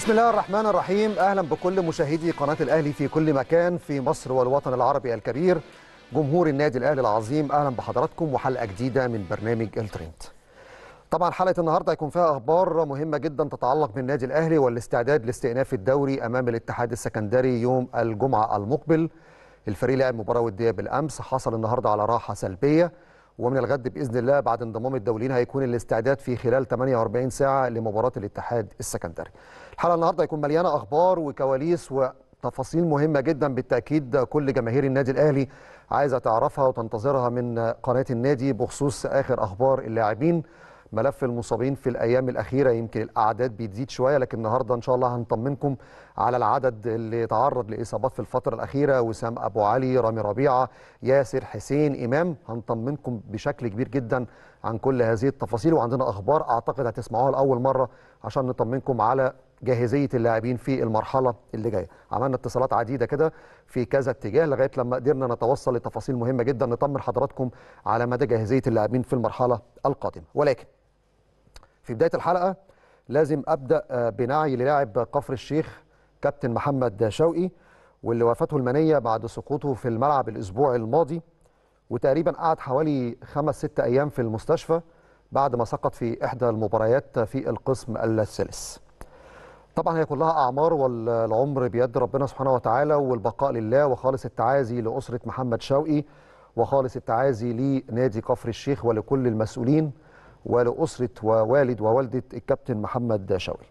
بسم الله الرحمن الرحيم اهلا بكل مشاهدي قناه الاهلي في كل مكان في مصر والوطن العربي الكبير جمهور النادي الاهلي العظيم اهلا بحضراتكم وحلقه جديده من برنامج الترند طبعا حلقه النهارده هيكون فيها اخبار مهمه جدا تتعلق بالنادي الاهلي والاستعداد لاستئناف الدوري امام الاتحاد السكندري يوم الجمعه المقبل الفريق لعب مباراه وديه بالامس حصل النهارده على راحه سلبيه ومن الغد باذن الله بعد انضمام الدوليين هيكون الاستعداد في خلال 48 ساعه لمباراه الاتحاد السكندري. الحلقه النهارده هيكون مليانه اخبار وكواليس وتفاصيل مهمه جدا بالتاكيد كل جماهير النادي الاهلي عايزه تعرفها وتنتظرها من قناه النادي بخصوص اخر اخبار اللاعبين ملف المصابين في الايام الاخيره يمكن الاعداد بتزيد شويه لكن النهارده ان شاء الله هنطمنكم على العدد اللي تعرض لاصابات في الفتره الاخيره وسام ابو علي رامي ربيعه ياسر حسين امام هنطمنكم بشكل كبير جدا عن كل هذه التفاصيل وعندنا اخبار اعتقد هتسمعوها لاول مره عشان نطمنكم على جاهزيه اللاعبين في المرحله اللي جايه عملنا اتصالات عديده كده في كذا اتجاه لغايه لما قدرنا نتوصل لتفاصيل مهمه جدا نطمن حضراتكم على مدى جاهزيه اللاعبين في المرحله القادمه ولكن في بدايه الحلقه لازم ابدا بنعي للاعب كفر الشيخ كابتن محمد شوقي واللي وفاته المنيه بعد سقوطه في الملعب الاسبوع الماضي وتقريبا قعد حوالي خمس ست ايام في المستشفى بعد ما سقط في احدى المباريات في القسم الثالث. طبعا هي كلها اعمار والعمر بيد ربنا سبحانه وتعالى والبقاء لله وخالص التعازي لاسره محمد شوقي وخالص التعازي لنادي كفر الشيخ ولكل المسؤولين ولأسرة ووالد ووالدة الكابتن محمد شوقي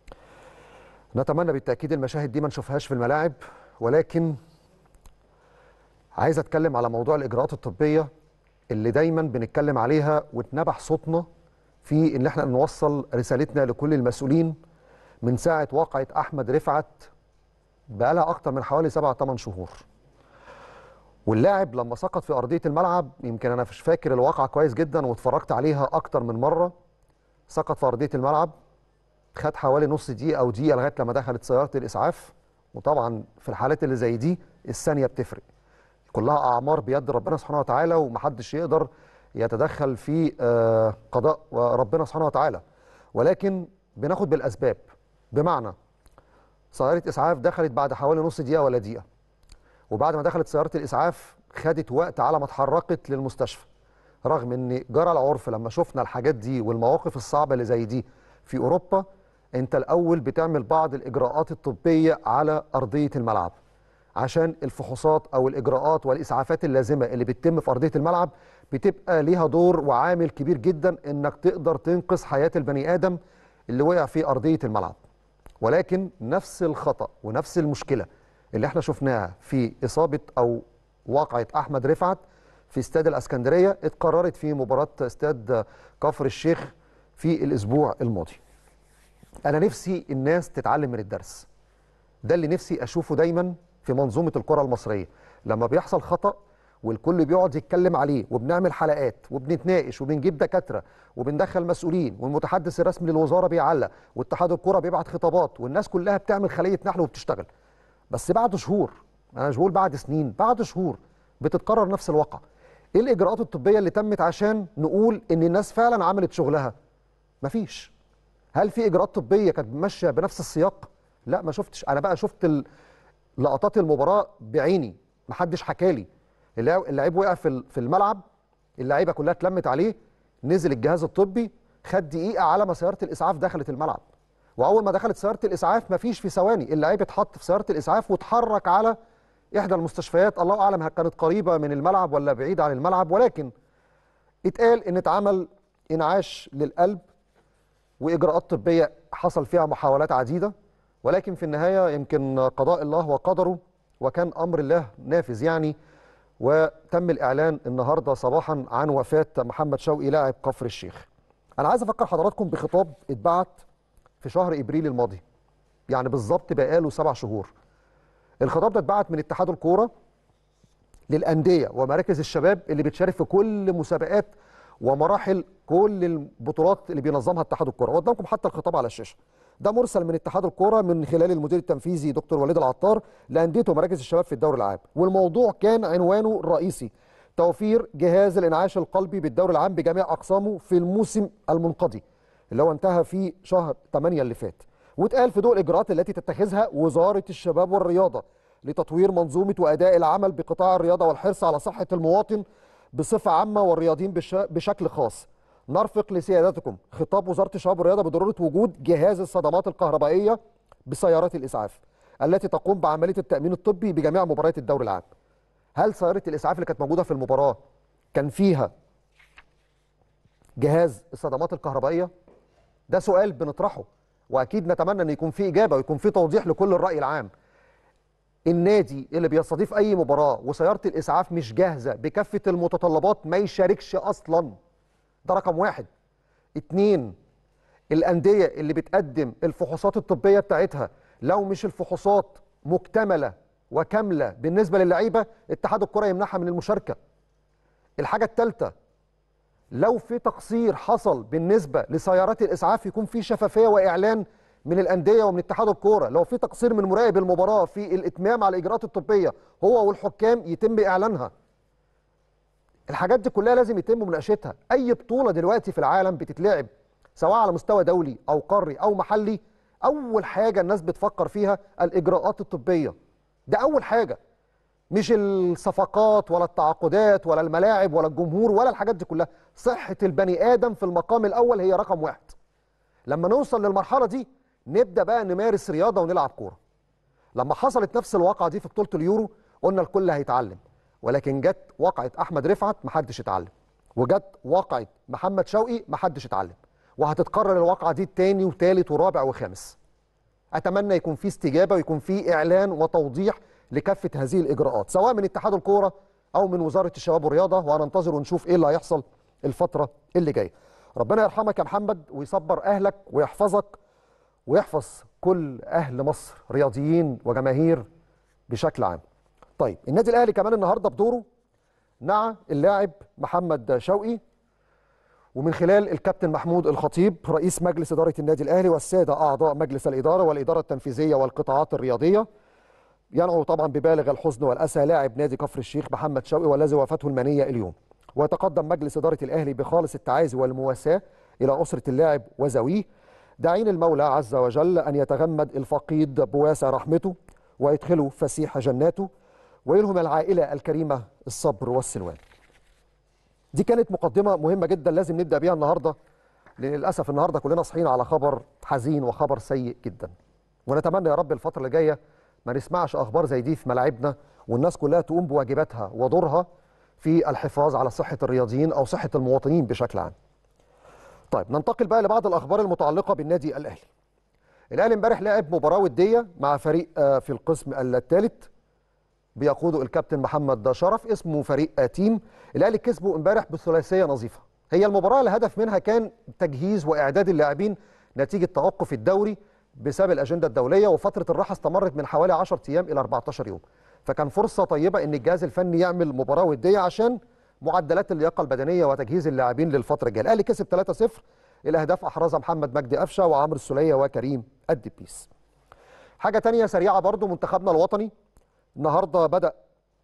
نتمنى بالتأكيد المشاهد دي ما نشوفهاش في الملاعب ولكن عايز أتكلم على موضوع الإجراءات الطبية اللي دايما بنتكلم عليها واتنبح صوتنا في إن احنا نوصل رسالتنا لكل المسؤولين من ساعة واقعة أحمد رفعت بقالها أكتر من حوالي 7 8 شهور واللاعب لما سقط في ارضيه الملعب يمكن انا مش فاكر الواقعه كويس جدا واتفرجت عليها اكتر من مره سقط في ارضيه الملعب خد حوالي نص دقيقه او دقيقه لغايه لما دخلت سياره الاسعاف وطبعا في الحالات اللي زي دي الثانيه بتفرق كلها اعمار بيد ربنا سبحانه وتعالى ومحدش يقدر يتدخل في قضاء ربنا سبحانه وتعالى ولكن بناخد بالاسباب بمعنى سياره اسعاف دخلت بعد حوالي نص دقيقه ولا دقيقه وبعد ما دخلت سياره الاسعاف خدت وقت على ما اتحركت للمستشفى رغم ان جرى العرف لما شفنا الحاجات دي والمواقف الصعبه اللي زي دي في اوروبا انت الاول بتعمل بعض الاجراءات الطبيه على ارضيه الملعب عشان الفحوصات او الاجراءات والاسعافات اللازمه اللي بتتم في ارضيه الملعب بتبقى ليها دور وعامل كبير جدا انك تقدر تنقذ حياه البني ادم اللي وقع في ارضيه الملعب ولكن نفس الخطا ونفس المشكله اللي احنا شفناها في اصابه او واقعه احمد رفعت في استاد الاسكندريه اتكررت في مباراه استاد كفر الشيخ في الاسبوع الماضي. انا نفسي الناس تتعلم من الدرس. ده اللي نفسي اشوفه دايما في منظومه الكره المصريه، لما بيحصل خطا والكل بيقعد يتكلم عليه وبنعمل حلقات وبنتناقش وبنجيب دكاتره وبندخل مسؤولين والمتحدث الرسمي للوزاره بيعلق واتحاد الكره بيبعت خطابات والناس كلها بتعمل خليه نحل وبتشتغل. بس بعد شهور انا مش بقول بعد سنين بعد شهور بتتكرر نفس الواقع ايه الاجراءات الطبيه اللي تمت عشان نقول ان الناس فعلا عملت شغلها مفيش هل في اجراءات طبيه كانت ماشيه بنفس السياق لا ما شفتش انا بقى شفت لقطات المباراه بعيني محدش حكالي اللعيب وقع في في الملعب اللعيبه كلها اتلمت عليه نزل الجهاز الطبي خد دقيقه على ما سياره الاسعاف دخلت الملعب واول ما دخلت سياره الاسعاف مفيش في ثواني اللعيب اتحط في سياره الاسعاف واتحرك على احدى المستشفيات الله اعلم كانت قريبه من الملعب ولا بعيده عن الملعب ولكن اتقال ان اتعمل انعاش للقلب واجراءات طبيه حصل فيها محاولات عديده ولكن في النهايه يمكن قضاء الله وقدره وكان امر الله نافذ يعني وتم الاعلان النهارده صباحا عن وفاه محمد شوقي لاعب كفر الشيخ. انا عايز افكر حضراتكم بخطاب اتبعت في شهر ابريل الماضي يعني بالظبط بقاله سبع شهور الخطاب ده اتبعت من اتحاد الكوره للانديه ومراكز الشباب اللي بتشارك في كل مسابقات ومراحل كل البطولات اللي بينظمها اتحاد الكوره قدامكم حتى الخطاب على الشاشه ده مرسل من اتحاد الكوره من خلال المدير التنفيذي دكتور وليد العطار لانديه ومراكز الشباب في الدوري العام والموضوع كان عنوانه الرئيسي توفير جهاز الانعاش القلبي بالدوري العام بجميع اقسامه في الموسم المنقضي اللي هو انتهى في شهر 8 اللي فات واتقال في ضوء الاجراءات التي تتخذها وزاره الشباب والرياضه لتطوير منظومه واداء العمل بقطاع الرياضه والحرص على صحه المواطن بصفه عامه والرياضيين بش- بشكل خاص نرفق لسيادتكم خطاب وزاره الشباب والرياضه بضروره وجود جهاز الصدمات الكهربائيه بسيارات الاسعاف التي تقوم بعمليه التامين الطبي بجميع مباريات الدوري العام هل سياره الاسعاف اللي كانت موجوده في المباراه كان فيها جهاز الصدمات الكهربائيه ده سؤال بنطرحه واكيد نتمنى ان يكون في اجابه ويكون في توضيح لكل الراي العام النادي اللي بيستضيف اي مباراه وسياره الاسعاف مش جاهزه بكافه المتطلبات ما يشاركش اصلا ده رقم واحد اتنين الانديه اللي بتقدم الفحوصات الطبيه بتاعتها لو مش الفحوصات مكتمله وكامله بالنسبه للعيبه اتحاد الكره يمنعها من المشاركه الحاجه الثالثه لو في تقصير حصل بالنسبه لسيارات الاسعاف يكون في شفافيه واعلان من الانديه ومن اتحاد الكوره لو في تقصير من مراقب المباراه في الاتمام على الاجراءات الطبيه هو والحكام يتم اعلانها الحاجات دي كلها لازم يتم مناقشتها اي بطوله دلوقتي في العالم بتتلعب سواء على مستوى دولي او قاري او محلي اول حاجه الناس بتفكر فيها الاجراءات الطبيه ده اول حاجه مش الصفقات ولا التعاقدات ولا الملاعب ولا الجمهور ولا الحاجات دي كلها صحه البني ادم في المقام الاول هي رقم واحد لما نوصل للمرحله دي نبدا بقى نمارس رياضه ونلعب كوره لما حصلت نفس الواقعه دي في بطوله اليورو قلنا الكل هيتعلم ولكن جت واقعه احمد رفعت محدش اتعلم وجت واقعه محمد شوقي محدش اتعلم وهتتكرر الواقعه دي تاني وتالت ورابع وخامس اتمنى يكون في استجابه ويكون في اعلان وتوضيح لكافه هذه الاجراءات سواء من اتحاد الكوره او من وزاره الشباب والرياضه وهننتظر ونشوف ايه اللي هيحصل الفتره اللي جايه ربنا يرحمك يا محمد ويصبر اهلك ويحفظك ويحفظ كل اهل مصر رياضيين وجماهير بشكل عام طيب النادي الاهلي كمان النهارده بدوره نعى اللاعب محمد شوقي ومن خلال الكابتن محمود الخطيب رئيس مجلس إدارة النادي الأهلي والسادة أعضاء مجلس الإدارة والإدارة التنفيذية والقطاعات الرياضية ينعو طبعا ببالغ الحزن والأسى لاعب نادي كفر الشيخ محمد شوقي والذي وفاته المنية اليوم ويتقدم مجلس إدارة الأهلي بخالص التعازي والمواساة إلى أسرة اللاعب وزويه داعين المولى عز وجل أن يتغمد الفقيد بواسع رحمته ويدخله فسيح جناته ويلهم العائلة الكريمة الصبر والسلوان دي كانت مقدمة مهمة جدا لازم نبدأ بيها النهاردة لأن للأسف النهاردة كلنا صحيين على خبر حزين وخبر سيء جدا ونتمنى يا رب الفترة اللي جاية ما نسمعش أخبار زي دي في ملاعبنا والناس كلها تقوم بواجباتها ودورها في الحفاظ على صحة الرياضيين أو صحة المواطنين بشكل عام طيب ننتقل بقى لبعض الأخبار المتعلقة بالنادي الأهلي الأهلي امبارح لعب مباراة ودية مع فريق آه، في القسم الثالث بيقوده الكابتن محمد شرف اسمه فريق تيم الاهلي كسبه امبارح بثلاثيه نظيفه هي المباراه الهدف منها كان تجهيز واعداد اللاعبين نتيجه توقف الدوري بسبب الاجنده الدوليه وفتره الراحه استمرت من حوالي 10 ايام الى 14 يوم فكان فرصه طيبه ان الجهاز الفني يعمل مباراه وديه عشان معدلات اللياقه البدنيه وتجهيز اللاعبين للفتره الجايه الاهلي كسب 3-0 الاهداف احرزها محمد مجدي قفشه وعمرو السوليه وكريم الدبيس حاجه تانية سريعه برضو منتخبنا الوطني النهارده بدأ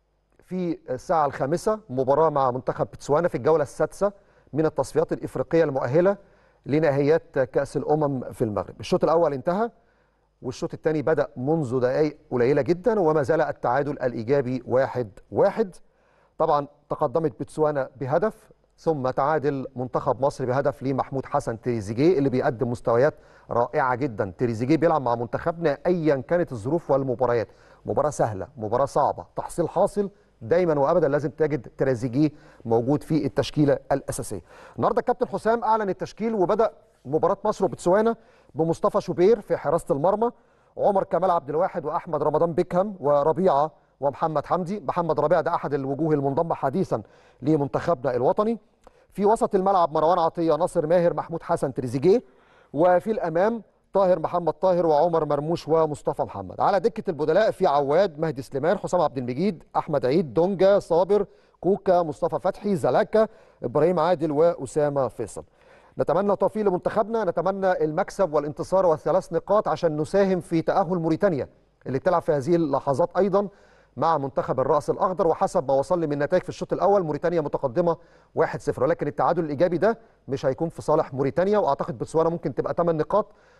في الساعة الخامسة مباراة مع منتخب بتسوانا في الجولة السادسة من التصفيات الإفريقية المؤهلة لنهائيات كأس الأمم في المغرب الشوط الأول انتهى والشوط الثاني بدأ منذ دقائق قليلة جدا وما زال التعادل الإيجابي واحد واحد طبعا تقدمت بتسوانا بهدف ثم تعادل منتخب مصر بهدف لمحمود حسن تريزيجيه اللي بيقدم مستويات رائعه جدا تريزيجيه بيلعب مع منتخبنا ايا كانت الظروف والمباريات مباراه سهله مباراه صعبه تحصيل حاصل دايما وابدا لازم تجد تريزيجيه موجود في التشكيله الاساسيه النهارده الكابتن حسام اعلن التشكيل وبدا مباراه مصر وبتسوانا بمصطفى شوبير في حراسه المرمى عمر كمال عبد الواحد واحمد رمضان بيكهام وربيعه ومحمد حمدي محمد ربيعه ده احد الوجوه المنضمه حديثا لمنتخبنا الوطني في وسط الملعب مروان عطيه ناصر ماهر محمود حسن تريزيجيه وفي الامام طاهر محمد طاهر وعمر مرموش ومصطفى محمد على دكه البدلاء في عواد مهدي سليمان حسام عبد المجيد احمد عيد دونجا صابر كوكا مصطفى فتحي زلاكا ابراهيم عادل واسامه فيصل نتمنى التوفيق لمنتخبنا نتمنى المكسب والانتصار والثلاث نقاط عشان نساهم في تاهل موريتانيا اللي بتلعب في هذه اللحظات ايضا مع منتخب الراس الاخضر وحسب ما وصل لي من نتائج في الشوط الاول موريتانيا متقدمه 1-0 ولكن التعادل الايجابي ده مش هيكون في صالح موريتانيا واعتقد بتسوانا ممكن تبقى 8 نقاط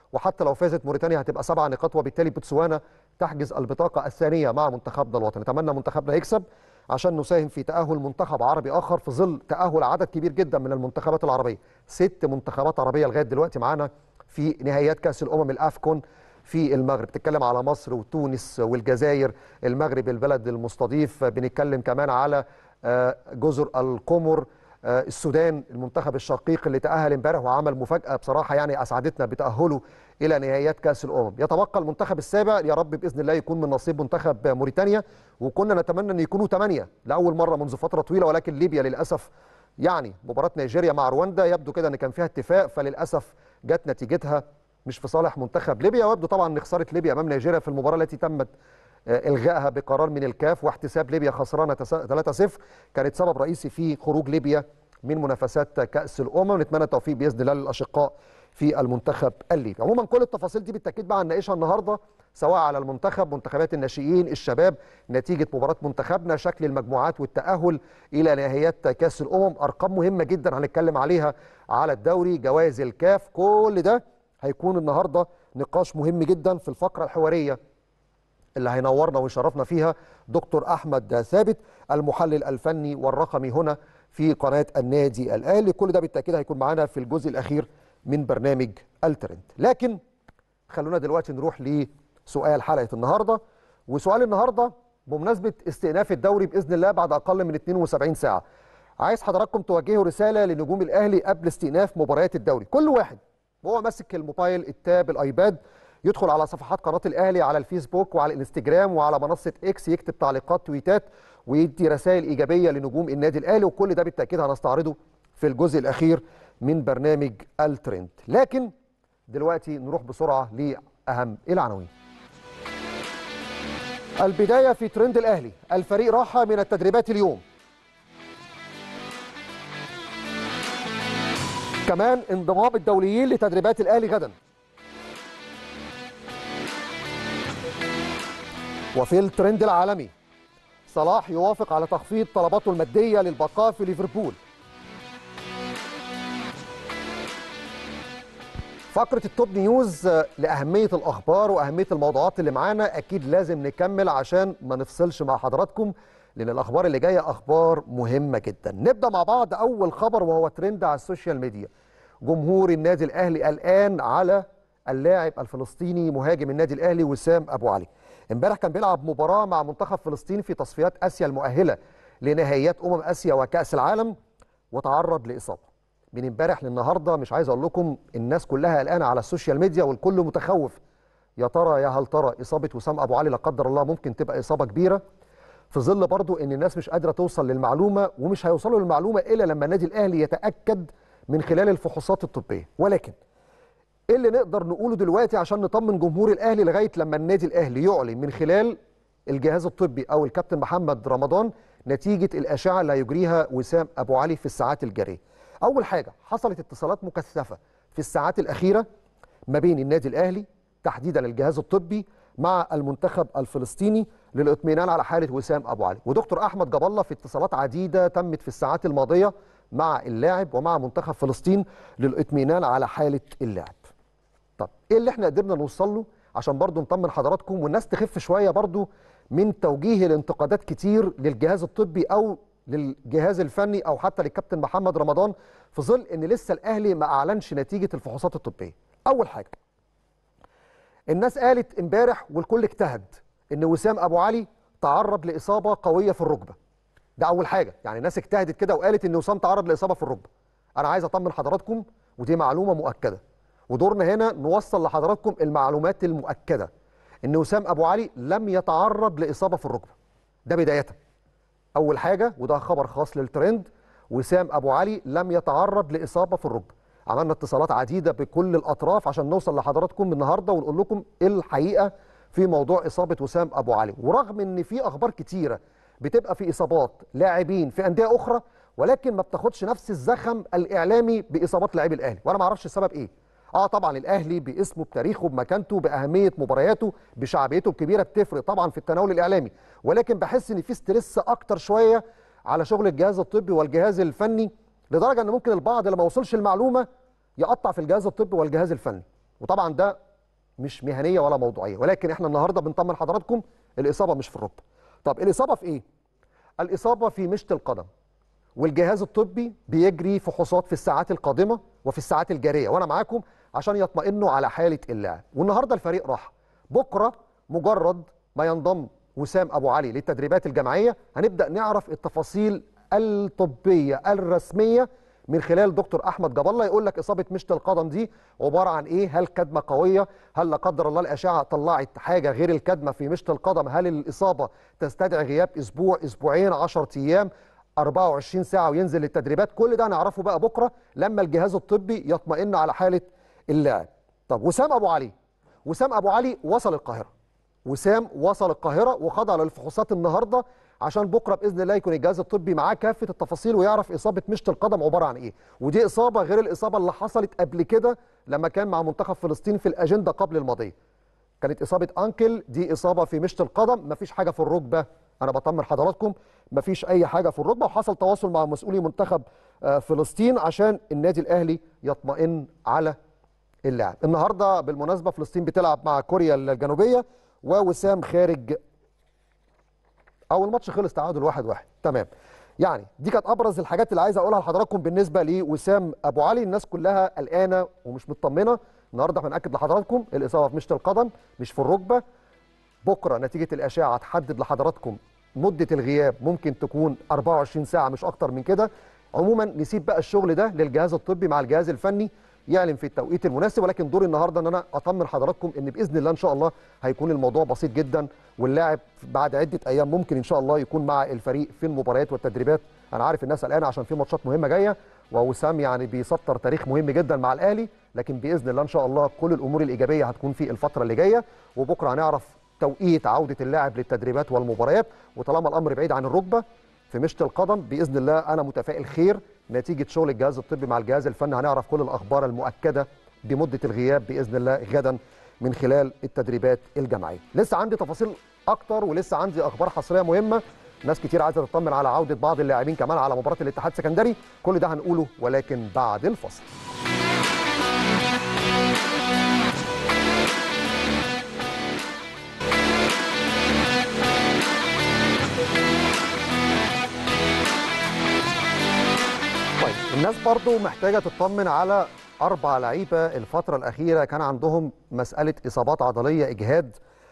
وحتى لو فازت موريتانيا هتبقى سبع نقاط وبالتالي بوتسوانا تحجز البطاقه الثانيه مع منتخبنا الوطني نتمنى منتخبنا يكسب عشان نساهم في تاهل منتخب عربي اخر في ظل تاهل عدد كبير جدا من المنتخبات العربيه ست منتخبات عربيه لغايه دلوقتي معانا في نهائيات كاس الامم الافكون في المغرب بتتكلم على مصر وتونس والجزائر المغرب البلد المستضيف بنتكلم كمان على آه، جزر القمر آه، السودان المنتخب الشقيق اللي تأهل امبارح وعمل مفاجأة بصراحة يعني أسعدتنا بتأهله إلى نهائيات كأس الأمم يتبقى المنتخب السابع يا رب بإذن الله يكون من نصيب منتخب موريتانيا وكنا نتمنى أن يكونوا ثمانية لأول مرة منذ فترة طويلة ولكن ليبيا للأسف يعني مباراة نيجيريا مع رواندا يبدو كده أن كان فيها اتفاق فللأسف جت نتيجتها مش في صالح منتخب ليبيا ويبدو طبعا ان خساره ليبيا امام نيجيريا في المباراه التي تمت آه، الغائها بقرار من الكاف واحتساب ليبيا خسرانه 3-0 كانت سبب رئيسي في خروج ليبيا من منافسات كاس الامم نتمنى التوفيق باذن الله للاشقاء في المنتخب الليبي عموما كل التفاصيل دي بالتاكيد بقى هنناقشها النهارده سواء على المنتخب منتخبات الناشئين الشباب نتيجه مباراه منتخبنا شكل المجموعات والتاهل الى نهائيات كاس الامم ارقام مهمه جدا هنتكلم عليها على الدوري جوائز الكاف كل ده هيكون النهارده نقاش مهم جدا في الفقره الحواريه اللي هينورنا ويشرفنا فيها دكتور احمد ثابت المحلل الفني والرقمي هنا في قناه النادي الاهلي كل ده بالتاكيد هيكون معانا في الجزء الاخير من برنامج الترند لكن خلونا دلوقتي نروح لسؤال حلقه النهارده وسؤال النهارده بمناسبه استئناف الدوري باذن الله بعد اقل من 72 ساعه عايز حضراتكم توجهوا رساله لنجوم الاهلي قبل استئناف مباريات الدوري كل واحد وهو ماسك الموبايل التاب الايباد يدخل على صفحات قناه الاهلي على الفيسبوك وعلى الانستجرام وعلى منصه اكس يكتب تعليقات تويتات ويدي رسائل ايجابيه لنجوم النادي الاهلي وكل ده بالتاكيد هنستعرضه في الجزء الاخير من برنامج الترند لكن دلوقتي نروح بسرعه لاهم العناوين البدايه في ترند الاهلي الفريق راح من التدريبات اليوم كمان انضمام الدوليين لتدريبات الاهلي غدا وفي الترند العالمي صلاح يوافق على تخفيض طلباته الماديه للبقاء في ليفربول فقره التوب نيوز لاهميه الاخبار واهميه الموضوعات اللي معانا اكيد لازم نكمل عشان ما نفصلش مع حضراتكم لان الاخبار اللي جايه اخبار مهمه جدا نبدا مع بعض اول خبر وهو ترند على السوشيال ميديا جمهور النادي الاهلي الان على اللاعب الفلسطيني مهاجم النادي الاهلي وسام ابو علي امبارح كان بيلعب مباراه مع منتخب فلسطين في تصفيات اسيا المؤهله لنهائيات امم اسيا وكاس العالم وتعرض لاصابه من امبارح للنهارده مش عايز اقول لكم الناس كلها قلقانه على السوشيال ميديا والكل متخوف يا ترى يا هل ترى اصابه وسام ابو علي لا قدر الله ممكن تبقى اصابه كبيره في ظل برضو ان الناس مش قادره توصل للمعلومه ومش هيوصلوا للمعلومه الا لما النادي الاهلي يتاكد من خلال الفحوصات الطبيه ولكن ايه اللي نقدر نقوله دلوقتي عشان نطمن جمهور الاهلي لغايه لما النادي الاهلي يعلن من خلال الجهاز الطبي او الكابتن محمد رمضان نتيجه الاشعه اللي هيجريها وسام ابو علي في الساعات الجاريه. اول حاجه حصلت اتصالات مكثفه في الساعات الاخيره ما بين النادي الاهلي تحديدا الجهاز الطبي مع المنتخب الفلسطيني للاطمئنان على حاله وسام ابو علي ودكتور احمد جاب الله في اتصالات عديده تمت في الساعات الماضيه مع اللاعب ومع منتخب فلسطين للاطمئنان على حاله اللاعب طب ايه اللي احنا قدرنا نوصل له عشان برضو نطمن حضراتكم والناس تخف شويه برضو من توجيه الانتقادات كتير للجهاز الطبي او للجهاز الفني او حتى للكابتن محمد رمضان في ظل ان لسه الاهلي ما اعلنش نتيجه الفحوصات الطبيه اول حاجه الناس قالت امبارح والكل اجتهد ان وسام ابو علي تعرض لاصابه قويه في الركبه ده اول حاجه يعني الناس اجتهدت كده وقالت ان وسام تعرض لاصابه في الركبه انا عايز اطمن حضراتكم ودي معلومه مؤكده ودورنا هنا نوصل لحضراتكم المعلومات المؤكده ان وسام ابو علي لم يتعرض لاصابه في الركبه ده بدايه اول حاجه وده خبر خاص للترند وسام ابو علي لم يتعرض لاصابه في الركبه عملنا اتصالات عديده بكل الاطراف عشان نوصل لحضراتكم النهارده ونقول لكم ايه الحقيقه في موضوع اصابه وسام ابو علي ورغم ان في اخبار كتيره بتبقى في اصابات لاعبين في انديه اخرى ولكن ما بتاخدش نفس الزخم الاعلامي باصابات لاعبي الاهلي وانا ما اعرفش السبب ايه اه طبعا الاهلي باسمه بتاريخه بمكانته باهميه مبارياته بشعبيته الكبيره بتفرق طبعا في التناول الاعلامي ولكن بحس ان في ستريس اكتر شويه على شغل الجهاز الطبي والجهاز الفني لدرجه ان ممكن البعض لما وصلش المعلومه يقطع في الجهاز الطبي والجهاز الفني وطبعا ده مش مهنيه ولا موضوعيه ولكن احنا النهارده بنطمن حضراتكم الاصابه مش في الركبه طب الاصابه في ايه الاصابه في مشط القدم والجهاز الطبي بيجري فحوصات في الساعات القادمه وفي الساعات الجاريه وانا معاكم عشان يطمئنوا على حاله اللاعب والنهارده الفريق راح بكره مجرد ما ينضم وسام ابو علي للتدريبات الجماعيه هنبدا نعرف التفاصيل الطبيه الرسميه من خلال دكتور احمد جاب الله يقول لك اصابه مشط القدم دي عباره عن ايه هل كدمه قويه هل لا قدر الله الاشعه طلعت حاجه غير الكدمه في مشط القدم هل الاصابه تستدعي غياب اسبوع اسبوعين 10 ايام 24 ساعه وينزل للتدريبات كل ده هنعرفه بقى بكره لما الجهاز الطبي يطمئن على حاله اللاعب طب وسام ابو علي وسام ابو علي وصل القاهره وسام وصل القاهره وخضع للفحوصات النهارده عشان بكره باذن الله يكون الجهاز الطبي معاه كافه التفاصيل ويعرف اصابه مشط القدم عباره عن ايه ودي اصابه غير الاصابه اللي حصلت قبل كده لما كان مع منتخب فلسطين في الاجنده قبل الماضيه كانت اصابه انكل دي اصابه في مشط القدم مفيش حاجه في الركبه انا بطمن حضراتكم مفيش اي حاجه في الركبه وحصل تواصل مع مسؤولي منتخب فلسطين عشان النادي الاهلي يطمئن على اللاعب النهارده بالمناسبه فلسطين بتلعب مع كوريا الجنوبيه ووسام خارج اول ماتش خلص تعادل واحد واحد تمام يعني دي كانت ابرز الحاجات اللي عايز اقولها لحضراتكم بالنسبه لوسام ابو علي الناس كلها قلقانه ومش مطمنه النهارده بناكد لحضراتكم الاصابه في مشط القدم مش في الركبه بكره نتيجه الاشعه هتحدد لحضراتكم مده الغياب ممكن تكون 24 ساعه مش اكتر من كده عموما نسيب بقى الشغل ده للجهاز الطبي مع الجهاز الفني يعلن في التوقيت المناسب ولكن دوري النهارده ان انا اطمن حضراتكم ان باذن الله ان شاء الله هيكون الموضوع بسيط جدا واللاعب بعد عده ايام ممكن ان شاء الله يكون مع الفريق في المباريات والتدريبات انا عارف الناس قلقانه عشان في ماتشات مهمه جايه ووسام يعني بيسطر تاريخ مهم جدا مع الاهلي لكن باذن الله ان شاء الله كل الامور الايجابيه هتكون في الفتره اللي جايه وبكره هنعرف توقيت عوده اللاعب للتدريبات والمباريات وطالما الامر بعيد عن الركبه في مشط القدم باذن الله انا متفائل خير نتيجه شغل الجهاز الطبي مع الجهاز الفني هنعرف كل الاخبار المؤكده بمده الغياب باذن الله غدا من خلال التدريبات الجماعيه. لسه عندي تفاصيل اكتر ولسه عندي اخبار حصريه مهمه ناس كتير عايزه تطمن على عوده بعض اللاعبين كمان على مباراه الاتحاد السكندري كل ده هنقوله ولكن بعد الفصل. الناس برضو محتاجة تطمن على أربع لعيبة الفترة الأخيرة كان عندهم مسألة إصابات عضلية إجهاد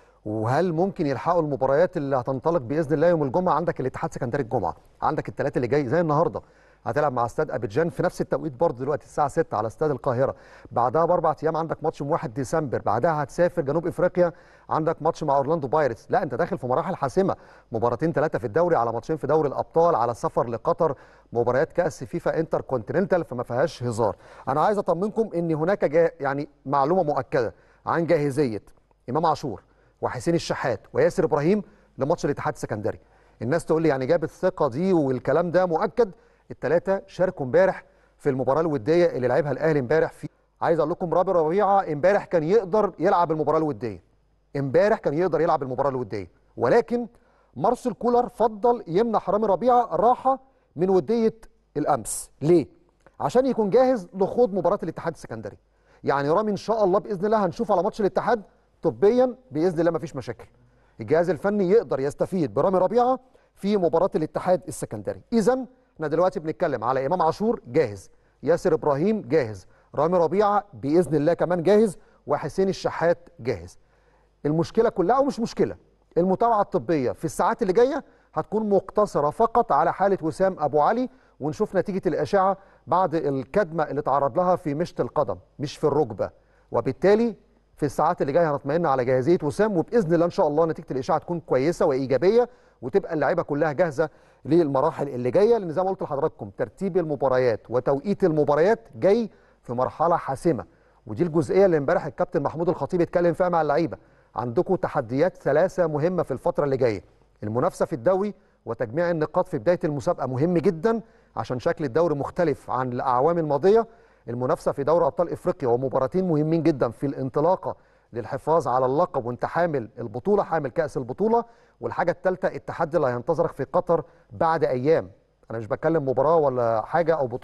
وهل ممكن يلحقوا المباريات اللي هتنطلق بإذن الله يوم الجمعة عندك الاتحاد سكندري الجمعة عندك الثلاثة اللي جاي زي النهاردة هتلعب مع استاد ابيجان في نفس التوقيت برضه دلوقتي الساعه 6 على استاد القاهره بعدها باربع ايام عندك ماتش يوم 1 ديسمبر بعدها هتسافر جنوب افريقيا عندك ماتش مع اورلاندو بايرتس لا انت داخل في مراحل حاسمه مباراتين ثلاثه في الدوري على ماتشين في دوري الابطال على سفر لقطر مباريات كاس فيفا انتر كونتيننتال فما فيهاش هزار انا عايز اطمنكم ان هناك جا يعني معلومه مؤكده عن جاهزيه امام عاشور وحسين الشحات وياسر ابراهيم لماتش الاتحاد السكندري الناس تقول لي يعني جاب الثقه دي والكلام ده مؤكد الثلاثه شاركوا امبارح في المباراه الوديه اللي لعبها الاهلي امبارح في عايز اقول لكم رامي ربيعه امبارح كان يقدر يلعب المباراه الوديه امبارح كان يقدر يلعب المباراه الوديه ولكن مارسيل كولر فضل يمنح رامي ربيعه راحه من وديه الامس ليه عشان يكون جاهز لخوض مباراه الاتحاد السكندري يعني رامي ان شاء الله باذن الله هنشوف على ماتش الاتحاد طبيا باذن الله مفيش مشاكل الجهاز الفني يقدر يستفيد برامي ربيعه في مباراه الاتحاد السكندري اذا احنا دلوقتي بنتكلم على امام عاشور جاهز ياسر ابراهيم جاهز رامي ربيعه باذن الله كمان جاهز وحسين الشحات جاهز المشكله كلها او مش مشكله المتابعه الطبيه في الساعات اللي جايه هتكون مقتصره فقط على حاله وسام ابو علي ونشوف نتيجه الاشعه بعد الكدمه اللي تعرض لها في مشط القدم مش في الركبه وبالتالي في الساعات اللي جايه هنطمئن على جاهزيه وسام وباذن الله ان شاء الله نتيجه الاشعه تكون كويسه وايجابيه وتبقى اللعيبه كلها جاهزه للمراحل اللي جايه لان زي ما قلت لحضراتكم ترتيب المباريات وتوقيت المباريات جاي في مرحله حاسمه ودي الجزئيه اللي امبارح الكابتن محمود الخطيب اتكلم فيها مع اللعيبه عندكم تحديات ثلاثه مهمه في الفتره اللي جايه المنافسه في الدوري وتجميع النقاط في بدايه المسابقه مهم جدا عشان شكل الدوري مختلف عن الاعوام الماضيه المنافسه في دوري ابطال افريقيا ومباراتين مهمين جدا في الانطلاقه للحفاظ على اللقب وانت حامل البطوله حامل كاس البطوله والحاجه الثالثه التحدي اللي هينتظرك في قطر بعد ايام انا مش بتكلم مباراه ولا حاجه او بطوله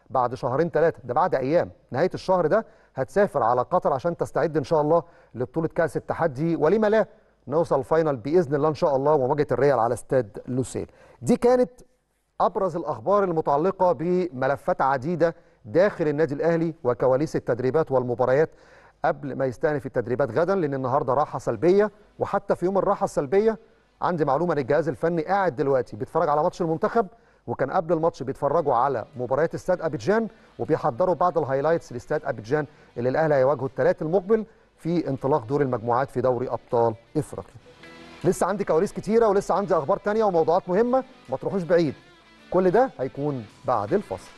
بعد شهرين ثلاثه ده بعد ايام نهايه الشهر ده هتسافر على قطر عشان تستعد ان شاء الله لبطوله كاس التحدي ولما لا نوصل الفاينل باذن الله ان شاء الله ومواجهه الريال على استاد لوسيل دي كانت ابرز الاخبار المتعلقه بملفات عديده داخل النادي الاهلي وكواليس التدريبات والمباريات قبل ما يستأنف التدريبات غدا لان النهارده راحه سلبيه وحتى في يوم الراحه السلبيه عندي معلومه ان الجهاز الفني قاعد دلوقتي بيتفرج على ماتش المنتخب وكان قبل الماتش بيتفرجوا على مباريات استاد ابيجان وبيحضروا بعض الهايلايتس لاستاد ابيجان اللي الاهلي هيواجهه الثلاث المقبل في انطلاق دور المجموعات في دوري ابطال افريقيا. لسه عندي كواليس كتيره ولسه عندي اخبار تانية وموضوعات مهمه ما تروحوش بعيد. كل ده هيكون بعد الفصل.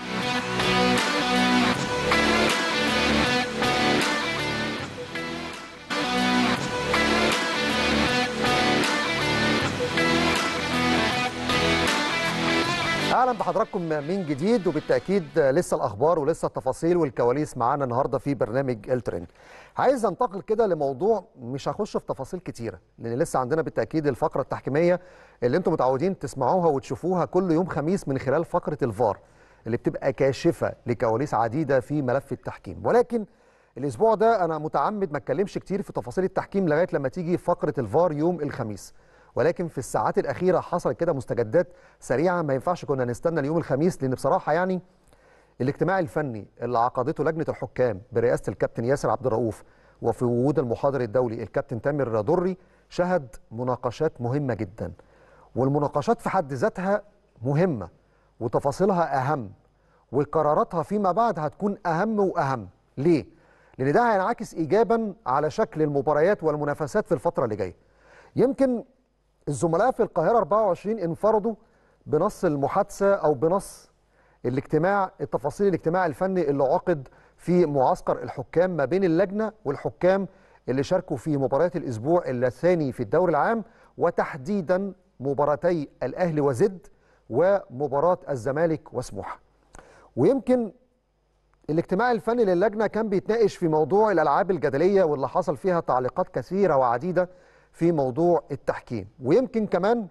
اهلا بحضراتكم من جديد وبالتاكيد لسه الاخبار ولسه التفاصيل والكواليس معانا النهارده في برنامج الترند. عايز انتقل كده لموضوع مش هخش في تفاصيل كتيره لان لسه عندنا بالتاكيد الفقره التحكيميه اللي انتم متعودين تسمعوها وتشوفوها كل يوم خميس من خلال فقره الفار اللي بتبقى كاشفه لكواليس عديده في ملف التحكيم ولكن الاسبوع ده انا متعمد ما اتكلمش كتير في تفاصيل التحكيم لغايه لما تيجي فقره الفار يوم الخميس. ولكن في الساعات الاخيره حصلت كده مستجدات سريعه ما ينفعش كنا نستنى اليوم الخميس لان بصراحه يعني الاجتماع الفني اللي عقدته لجنه الحكام برئاسه الكابتن ياسر عبد الرؤوف وفي وجود المحاضر الدولي الكابتن تامر دري شهد مناقشات مهمه جدا والمناقشات في حد ذاتها مهمه وتفاصيلها اهم وقراراتها فيما بعد هتكون اهم واهم ليه لان ده هينعكس ايجابا على شكل المباريات والمنافسات في الفتره اللي جايه يمكن الزملاء في القاهرة 24 انفردوا بنص المحادثة أو بنص الاجتماع التفاصيل الاجتماع الفني اللي عقد في معسكر الحكام ما بين اللجنة والحكام اللي شاركوا في مباريات الأسبوع الثاني في الدوري العام وتحديدا مباراتي الأهلي وزد ومباراة الزمالك وسموحة ويمكن الاجتماع الفني للجنة كان بيتناقش في موضوع الألعاب الجدلية واللي حصل فيها تعليقات كثيرة وعديدة في موضوع التحكيم ويمكن كمان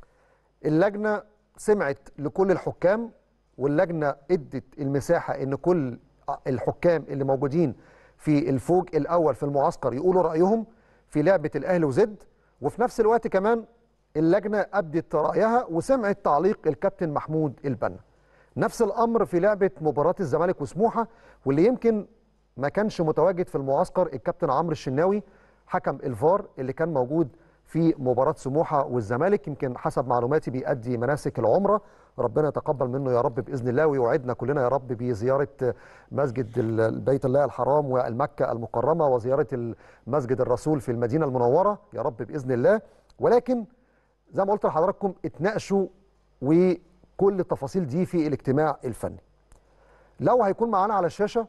اللجنه سمعت لكل الحكام واللجنه ادت المساحه ان كل الحكام اللي موجودين في الفوج الاول في المعسكر يقولوا رايهم في لعبه الاهلي وزد وفي نفس الوقت كمان اللجنه ابدت رايها وسمعت تعليق الكابتن محمود البنا نفس الامر في لعبه مباراه الزمالك وسموحه واللي يمكن ما كانش متواجد في المعسكر الكابتن عمرو الشناوي حكم الفار اللي كان موجود في مباراة سموحة والزمالك يمكن حسب معلوماتي بيأدي مناسك العمرة ربنا يتقبل منه يا رب بإذن الله ويوعدنا كلنا يا رب بزيارة مسجد بيت الله الحرام والمكة المكرمة وزيارة مسجد الرسول في المدينة المنورة يا رب بإذن الله ولكن زي ما قلت لحضراتكم اتناقشوا وكل التفاصيل دي في الاجتماع الفني لو هيكون معانا على الشاشة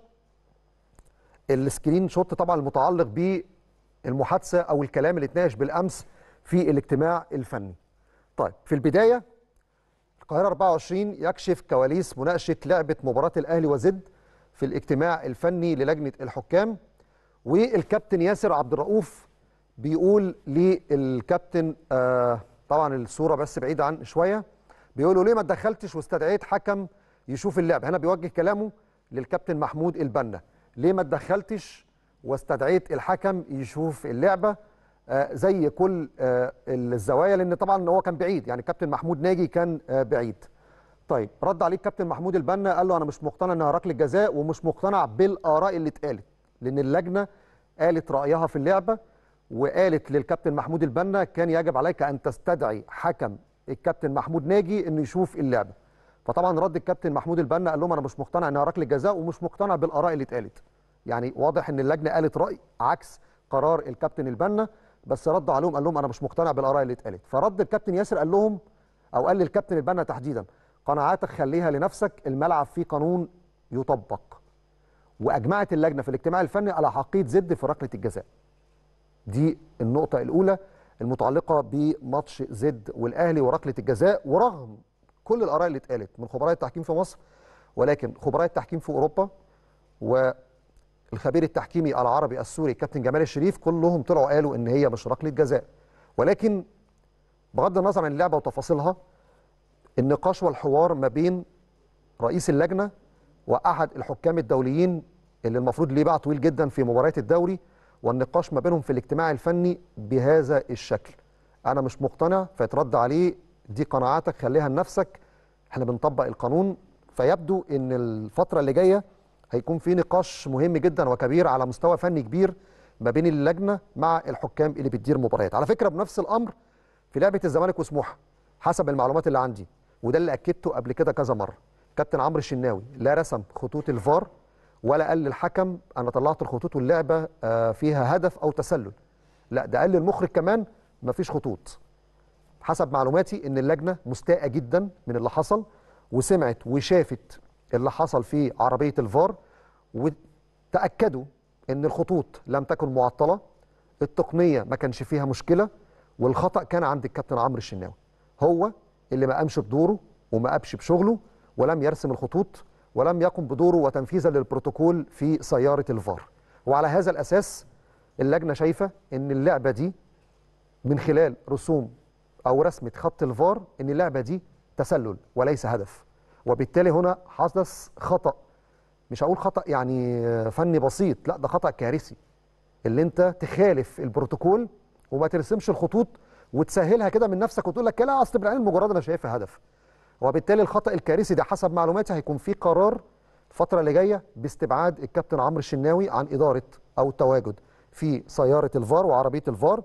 السكرين شوت طبعا المتعلق ب المحادثه او الكلام اللي اتناقش بالامس في الاجتماع الفني. طيب في البدايه القاهره 24 يكشف كواليس مناقشه لعبه مباراه الاهلي وزد في الاجتماع الفني للجنه الحكام والكابتن ياسر عبد الرؤوف بيقول للكابتن آه طبعا الصوره بس بعيده عن شويه بيقولوا ليه ما تدخلتش واستدعيت حكم يشوف اللعب هنا بيوجه كلامه للكابتن محمود البنا ليه ما تدخلتش واستدعيت الحكم يشوف اللعبه آه زي كل آه الزوايا لان طبعا هو كان بعيد يعني كابتن محمود ناجي كان آه بعيد طيب رد عليه الكابتن محمود البنا قال له انا مش مقتنع انها ركله جزاء ومش مقتنع بالاراء اللي اتقالت لان اللجنه قالت رايها في اللعبه وقالت للكابتن محمود البنا كان يجب عليك ان تستدعي حكم الكابتن محمود ناجي انه يشوف اللعبه فطبعا رد الكابتن محمود البنا قال لهم انا مش مقتنع انها ركله جزاء ومش مقتنع بالاراء اللي اتقالت يعني واضح ان اللجنه قالت راي عكس قرار الكابتن البنا بس رد عليهم قال لهم انا مش مقتنع بالاراء اللي اتقالت فرد الكابتن ياسر قال لهم او قال للكابتن البنا تحديدا قناعاتك خليها لنفسك الملعب فيه قانون يطبق واجمعت اللجنه في الاجتماع الفني على حقيقه زد في ركله الجزاء دي النقطه الاولى المتعلقه بماتش زد والاهلي وركله الجزاء ورغم كل الاراء اللي اتقالت من خبراء التحكيم في مصر ولكن خبراء التحكيم في اوروبا والخبير التحكيمي العربي السوري كابتن جمال الشريف كلهم طلعوا قالوا ان هي مش ركله جزاء ولكن بغض النظر عن اللعبه وتفاصيلها النقاش والحوار ما بين رئيس اللجنه واحد الحكام الدوليين اللي المفروض ليه باع طويل جدا في مباريات الدوري والنقاش ما بينهم في الاجتماع الفني بهذا الشكل انا مش مقتنع فيترد عليه دي قناعاتك خليها لنفسك احنا بنطبق القانون فيبدو ان الفتره اللي جايه هيكون في نقاش مهم جدا وكبير على مستوى فني كبير ما بين اللجنه مع الحكام اللي بتدير مباريات على فكره بنفس الامر في لعبه الزمالك وسموحه حسب المعلومات اللي عندي وده اللي اكدته قبل كده كذا مره كابتن عمرو الشناوي لا رسم خطوط الفار ولا قال للحكم انا طلعت الخطوط واللعبه آه، فيها هدف او تسلل لا ده قال للمخرج كمان مفيش خطوط حسب معلوماتي ان اللجنه مستاءه جدا من اللي حصل وسمعت وشافت اللي حصل في عربيه الفار وتاكدوا ان الخطوط لم تكن معطله التقنيه ما كانش فيها مشكله والخطا كان عند الكابتن عمرو الشناوي هو اللي ما قامش بدوره وما قامش بشغله ولم يرسم الخطوط ولم يقم بدوره وتنفيذا للبروتوكول في سياره الفار وعلى هذا الاساس اللجنه شايفه ان اللعبه دي من خلال رسوم او رسمه خط الفار ان اللعبه دي تسلل وليس هدف وبالتالي هنا حدث خطا مش هقول خطا يعني فني بسيط لا ده خطا كارثي اللي انت تخالف البروتوكول وما ترسمش الخطوط وتسهلها كده من نفسك وتقول لك لا اصل بالعين مجرد انا شايفها هدف وبالتالي الخطا الكارثي ده حسب معلوماتي هيكون في قرار الفتره اللي جايه باستبعاد الكابتن عمرو الشناوي عن اداره او التواجد في سياره الفار وعربيه الفار